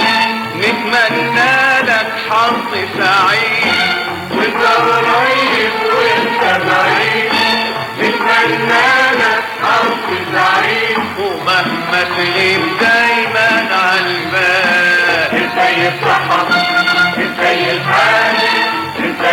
نتمنى لك حظ سعيد وانت قريب وانت بعيد نتمنى لك حظ سعيد ومهما تغيب دايما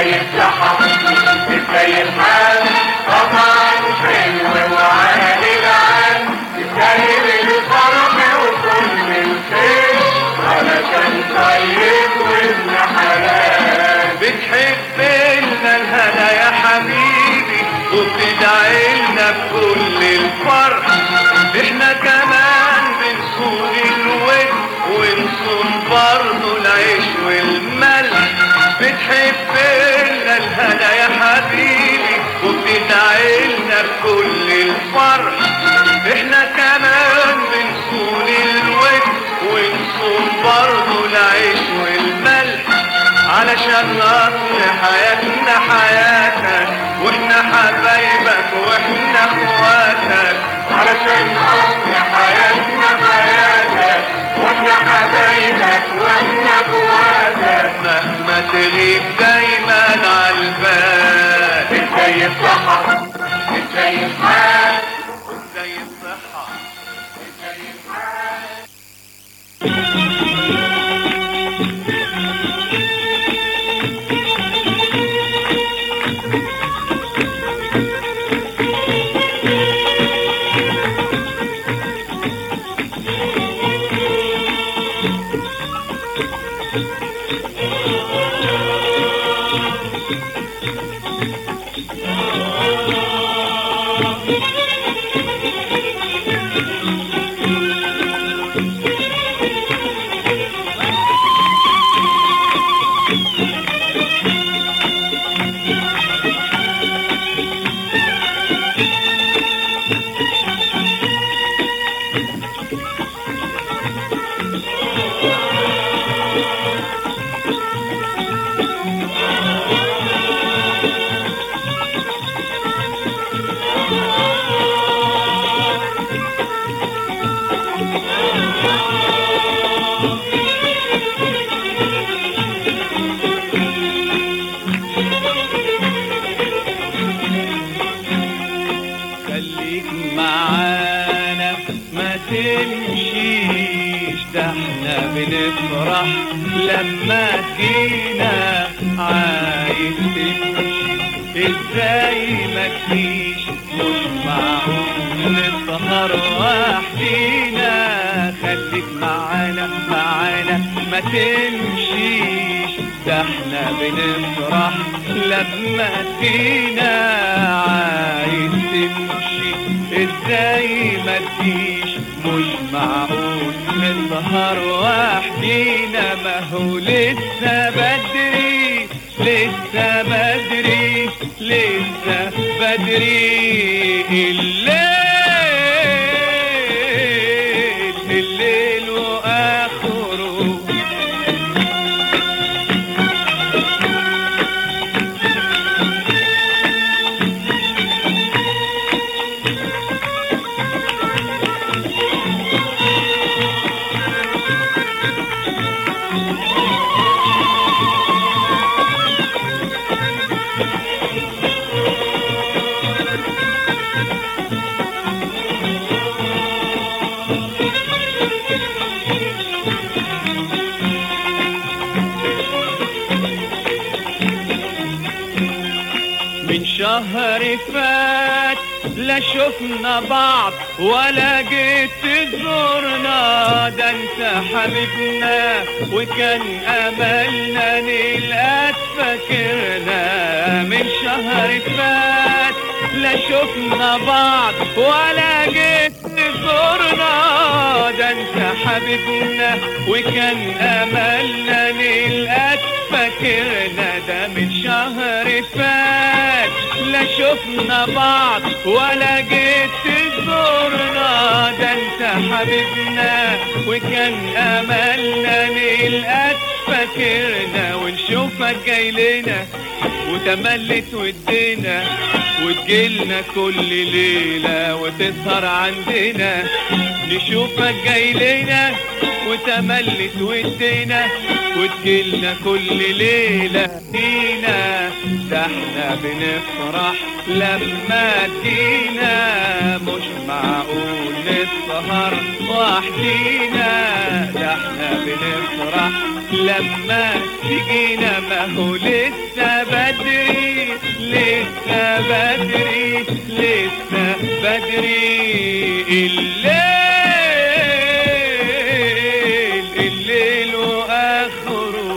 ازاي الصحة ازاي الحال طبعا حلو وعالي العال ازاي الفرح وكل الخير علشان طيب وابن حلال بتحب لنا الهنا يا حبيبي وبتدعي لنا بكل الفرح احنا كمان بنصون الود ونصون برضه العيش والملح بتحب لنا الهنا يا حبيبي وبتدعي لنا بكل الفرح احنا كمان بنصون الود ونصون برضه العيش والملح علشان نصل حياتنا حياتك واحنا حبايبك واحنا اخواتك علشان نصل حياتنا حياتك واحنا حبايبك واحنا اخواتك مهما تغيب دايما عالبال ازاي الصحة ازاي الحال ازاي الصحة ازاي الحال خليك معانا ما تمشيش ده احنا بنفرح لما تجينا عايز تمشي ازاي ما تجيش مش معقول نسهر وحدينا خليك معانا معانا ما تمشيش ده احنا بنفرح لما تجينا عايز تمشي ازاي ما تجيش مش معقول نسهر وحدينا ما هو لسه بدري لسه بدري لسه بدري الليل الليل واخره من شهر فات لا شفنا بعض ولا جيت تزورنا ده انت حبيبنا وكان املنا نلقاك فاكرنا من شهر فات لا شفنا بعض ولا جيت تزورنا ده انت حبيبنا وكان املنا نلقاك فاكرنا ده من شهر فات لا شفنا بعض ولا جيت تزورنا ده انت حبيبنا وكان املنا نلقاك فاكرنا ونشوفك جاي لنا وتملت ودينا وتجيلنا كل ليلة وتسهر عندنا نشوفك جاي لنا وتملت ودينا وتجيلنا كل ليلة فينا ده احنا بنفرح لما تجينا مش معقول نسهر وحدينا ده احنا بنفرح لما تجينا ما هو لسه بدري لسه بدري لسه بدري الليل الليل واخره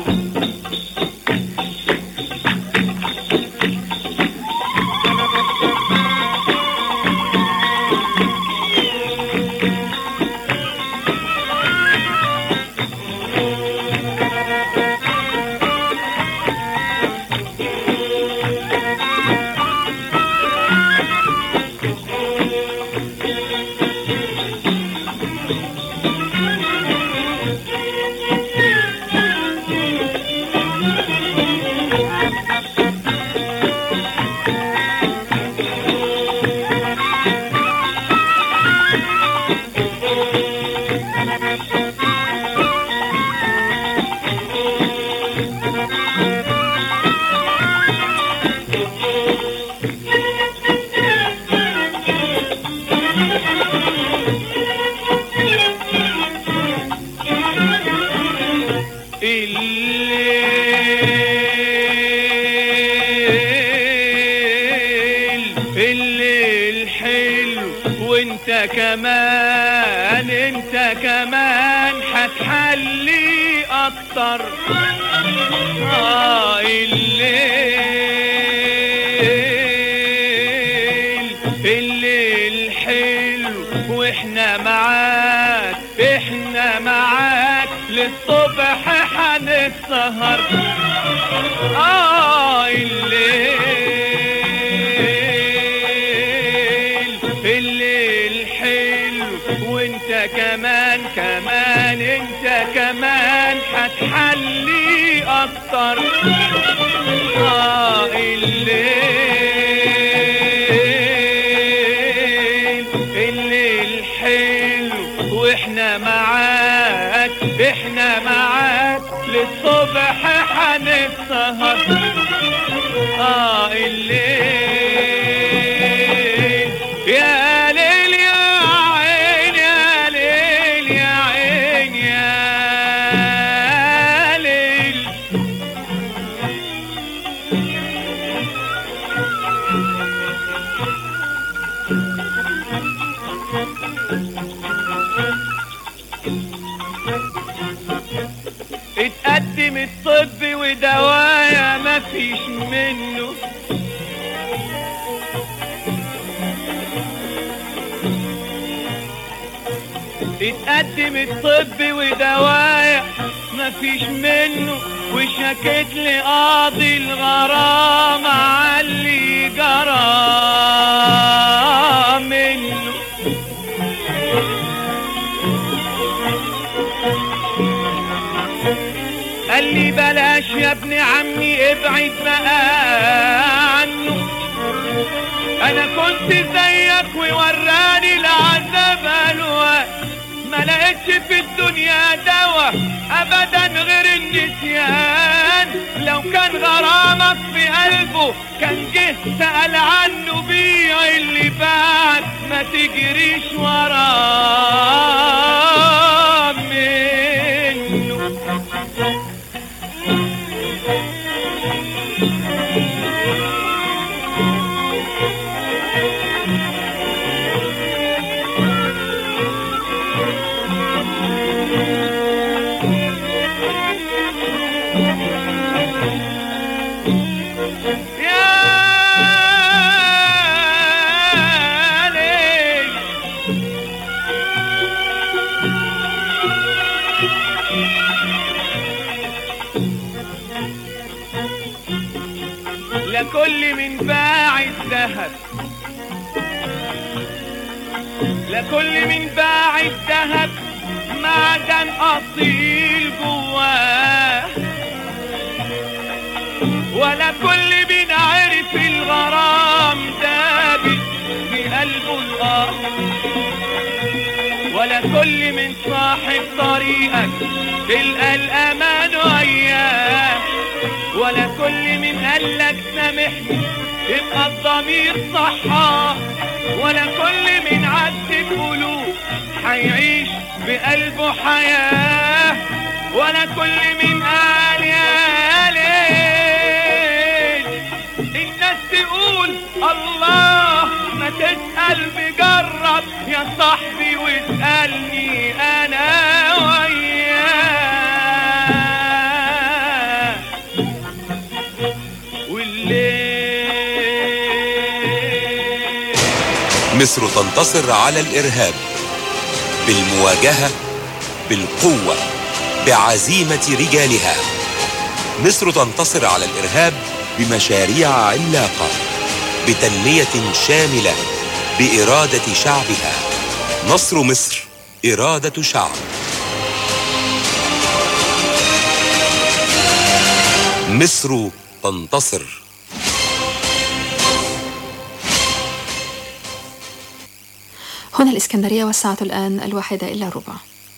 الليل الليل حلو وانت كمان انت كمان هتحلي اكتر اه الليل الليل حلو واحنا معاك احنا معاك للصبح هنسهر اه الليل الليل حلو وانت كمان كمان انت كمان هتحلي اكتر اه الليل الليل حلو واحنا معاك احنا معاك للصبح هنسهر اه الليل يا ليل يا عين يا ليل يا عين يا ليل اتقدم الطب ودوايا مفيش منه اتقدم الطب ودوايا مفيش منه وشكت لي قاضي الغرام علي جرى منه قال لي بلاش يا ابن عمي ابعد بقى عنه انا كنت زيك ووراني العذاب الوان ما لقيتش في الدنيا دوا ابدا غير النسيان لو كان غرامك في قلبه كان جه سأل عنه بيع اللي بعد ما تجريش وراه منه يا ليل لكل من باع الذهب لكل من باع الذهب معدن اصيل جواه ولا كل من عرف الغرام دابت بقلبه الارض ولا كل من صاحب طريقك تلقى الامان وياه ولا كل من قالك سامحني يبقى الضمير صحاه ولا كل من عذب قلوب هيعيش بقلبه حياه ولا كل من قال يا ليل الناس تقول الله ما تسأل بجرب يا صاحبي واسألني أنا وياه والليل مصر تنتصر على الإرهاب بالمواجهة بالقوة بعزيمة رجالها مصر تنتصر على الإرهاب بمشاريع عملاقة بتنمية شاملة بإرادة شعبها نصر مصر إرادة شعب مصر تنتصر هنا الإسكندرية والساعة الآن الواحدة إلا ربع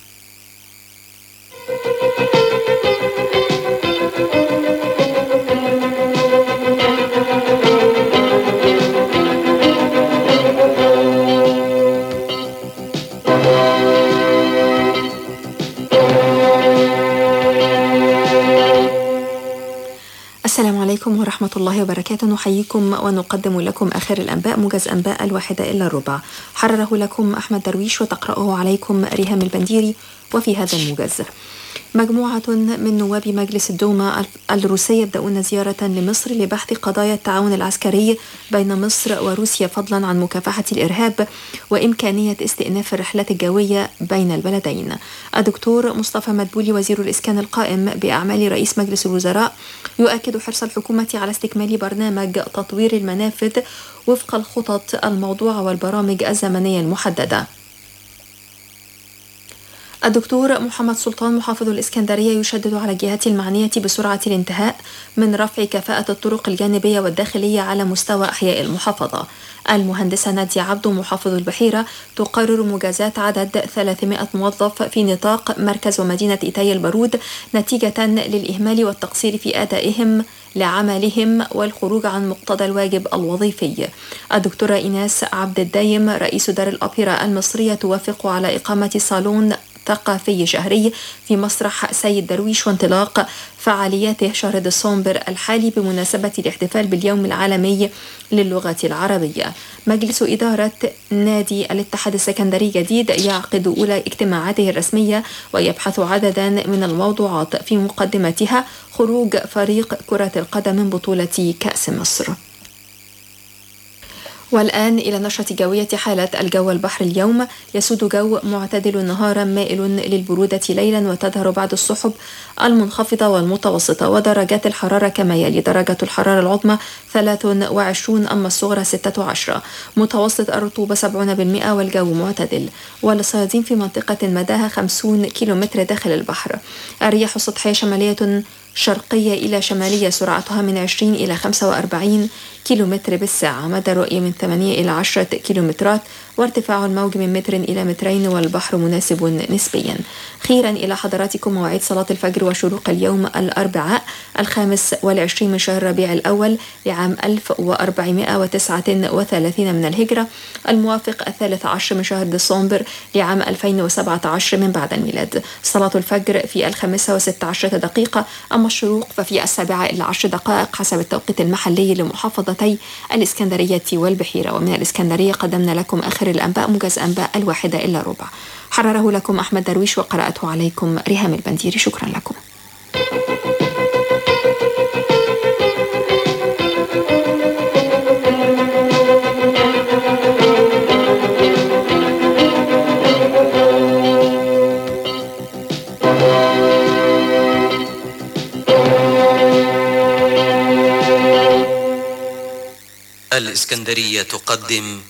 السلام عليكم ورحمة الله وبركاته نحييكم ونقدم لكم آخر الأنباء موجز أنباء الواحدة إلا الربع حرره لكم أحمد درويش وتقرأه عليكم ريهام البنديري وفي هذا الموجز مجموعة من نواب مجلس الدوما الروسي يبدأون زيارة لمصر لبحث قضايا التعاون العسكري بين مصر وروسيا فضلا عن مكافحة الإرهاب وإمكانية استئناف الرحلات الجوية بين البلدين الدكتور مصطفى مدبولي وزير الإسكان القائم بأعمال رئيس مجلس الوزراء يؤكد حرص الحكومة على استكمال برنامج تطوير المنافذ وفق الخطط الموضوعة والبرامج الزمنية المحددة الدكتور محمد سلطان محافظ الإسكندرية يشدد على الجهات المعنية بسرعة الانتهاء من رفع كفاءة الطرق الجانبية والداخلية على مستوى أحياء المحافظة المهندسة نادية عبدو محافظ البحيرة تقرر مجازات عدد 300 موظف في نطاق مركز ومدينة إيتاي البارود نتيجة للإهمال والتقصير في أدائهم لعملهم والخروج عن مقتضى الواجب الوظيفي الدكتورة إيناس عبد الدايم رئيس دار الأوبرا المصرية توافق على إقامة صالون ثقافي شهري في مسرح سيد درويش وانطلاق فعالياته شهر ديسمبر الحالي بمناسبة الاحتفال باليوم العالمي للغة العربية مجلس إدارة نادي الاتحاد السكندري جديد يعقد أولى اجتماعاته الرسمية ويبحث عددا من الموضوعات في مقدمتها خروج فريق كرة القدم من بطولة كأس مصر والآن إلى نشرة جوية حالة الجو البحر اليوم يسود جو معتدل نهارا مائل للبرودة ليلا وتظهر بعض السحب المنخفضة والمتوسطة ودرجات الحرارة كما يلي درجة الحرارة العظمى 23 أما الصغرى 16 متوسط الرطوبة 70% والجو معتدل والصيادين في منطقة مداها 50 كيلومتر داخل البحر الرياح السطحية شمالية شرقية إلى شمالية سرعتها من 20 إلى 45 كيلومتر بالساعة مدى الرؤية من 8 إلى 10 كيلومترات وارتفاع الموج من متر إلى مترين والبحر مناسب نسبيا خيرا إلى حضراتكم مواعيد صلاة الفجر وشروق اليوم الأربعاء الخامس والعشرين من شهر ربيع الأول لعام 1439 من الهجرة الموافق الثالث عشر من شهر ديسمبر لعام 2017 من بعد الميلاد صلاة الفجر في الخامسة وست عشرة دقيقة أما الشروق ففي السابعة إلى عشر دقائق حسب التوقيت المحلي لمحافظتي الإسكندرية والبحيرة ومن الإسكندرية قدمنا لكم آخر الأنباء موجز أنباء الواحدة إلا ربع حرره لكم أحمد درويش وقرأته عليكم ريهام البنديري شكرا لكم الإسكندرية تقدم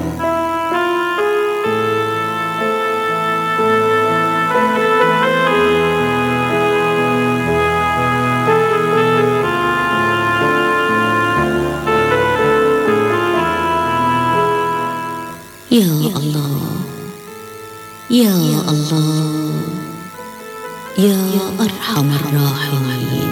يا الله يا الله يا أرحم الراحمين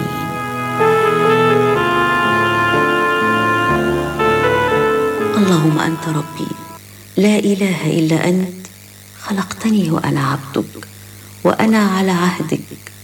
اللهم أنت ربي لا إله إلا أنت خلقتني وأنا عبدك وأنا على عهدك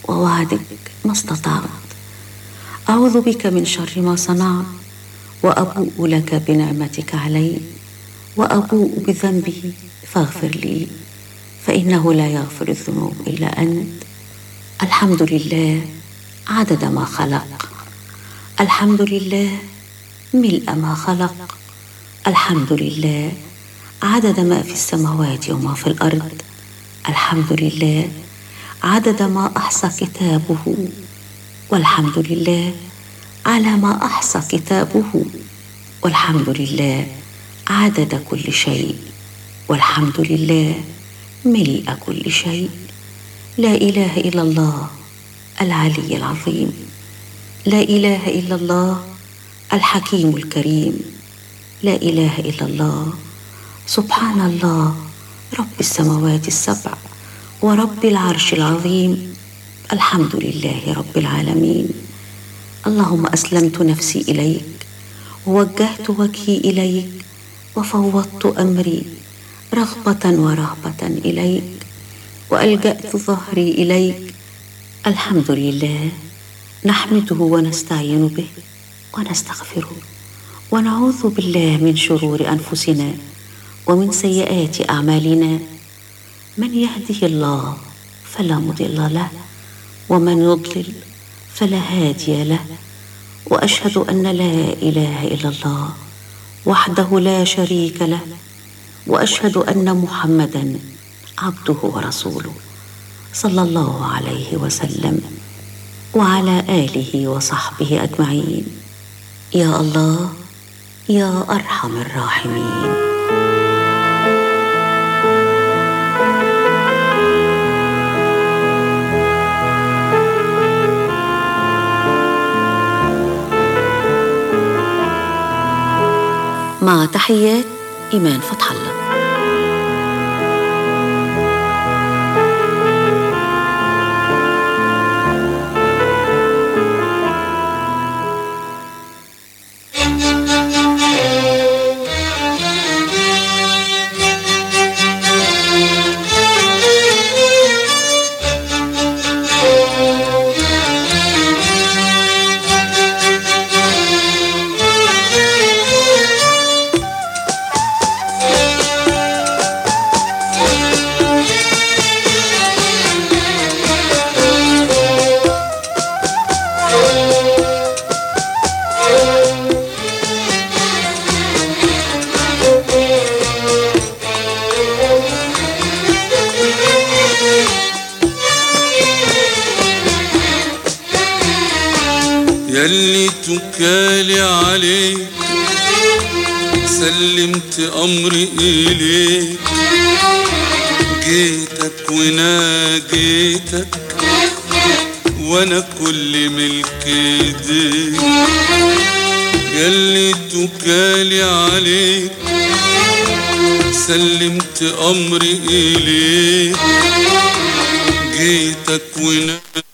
ووعدك ما استطعت أعوذ بك من شر ما صنعت وأبوء لك بنعمتك علي وأبوء بذنبي فاغفر لي فإنه لا يغفر الذنوب إلا أنت الحمد لله عدد ما خلق الحمد لله ملء ما خلق الحمد لله عدد ما في السماوات وما في الارض الحمد لله عدد ما احصى كتابه والحمد لله على ما احصى كتابه والحمد لله عدد كل شيء والحمد لله ملء كل شيء لا اله الا الله العلي العظيم لا اله الا الله الحكيم الكريم لا اله الا الله سبحان الله رب السماوات السبع ورب العرش العظيم الحمد لله رب العالمين اللهم اسلمت نفسي اليك ووجهت وجهي اليك وفوضت امري رغبه ورهبه اليك والجات ظهري اليك الحمد لله نحمده ونستعين به ونستغفره ونعوذ بالله من شرور انفسنا ومن سيئات اعمالنا من يهده الله فلا مضل له ومن يضلل فلا هادي له واشهد ان لا اله الا الله وحده لا شريك له واشهد ان محمدا عبده ورسوله صلى الله عليه وسلم وعلى اله وصحبه اجمعين يا الله يا ارحم الراحمين مع تحيات ايمان فتح الله يلي توكالي عليك سلمت أمري إليك جيتك وناجيتك وأنا كل ملك ايديك يلي توكالي عليك سلمت أمري إليك جيتك وناجيتك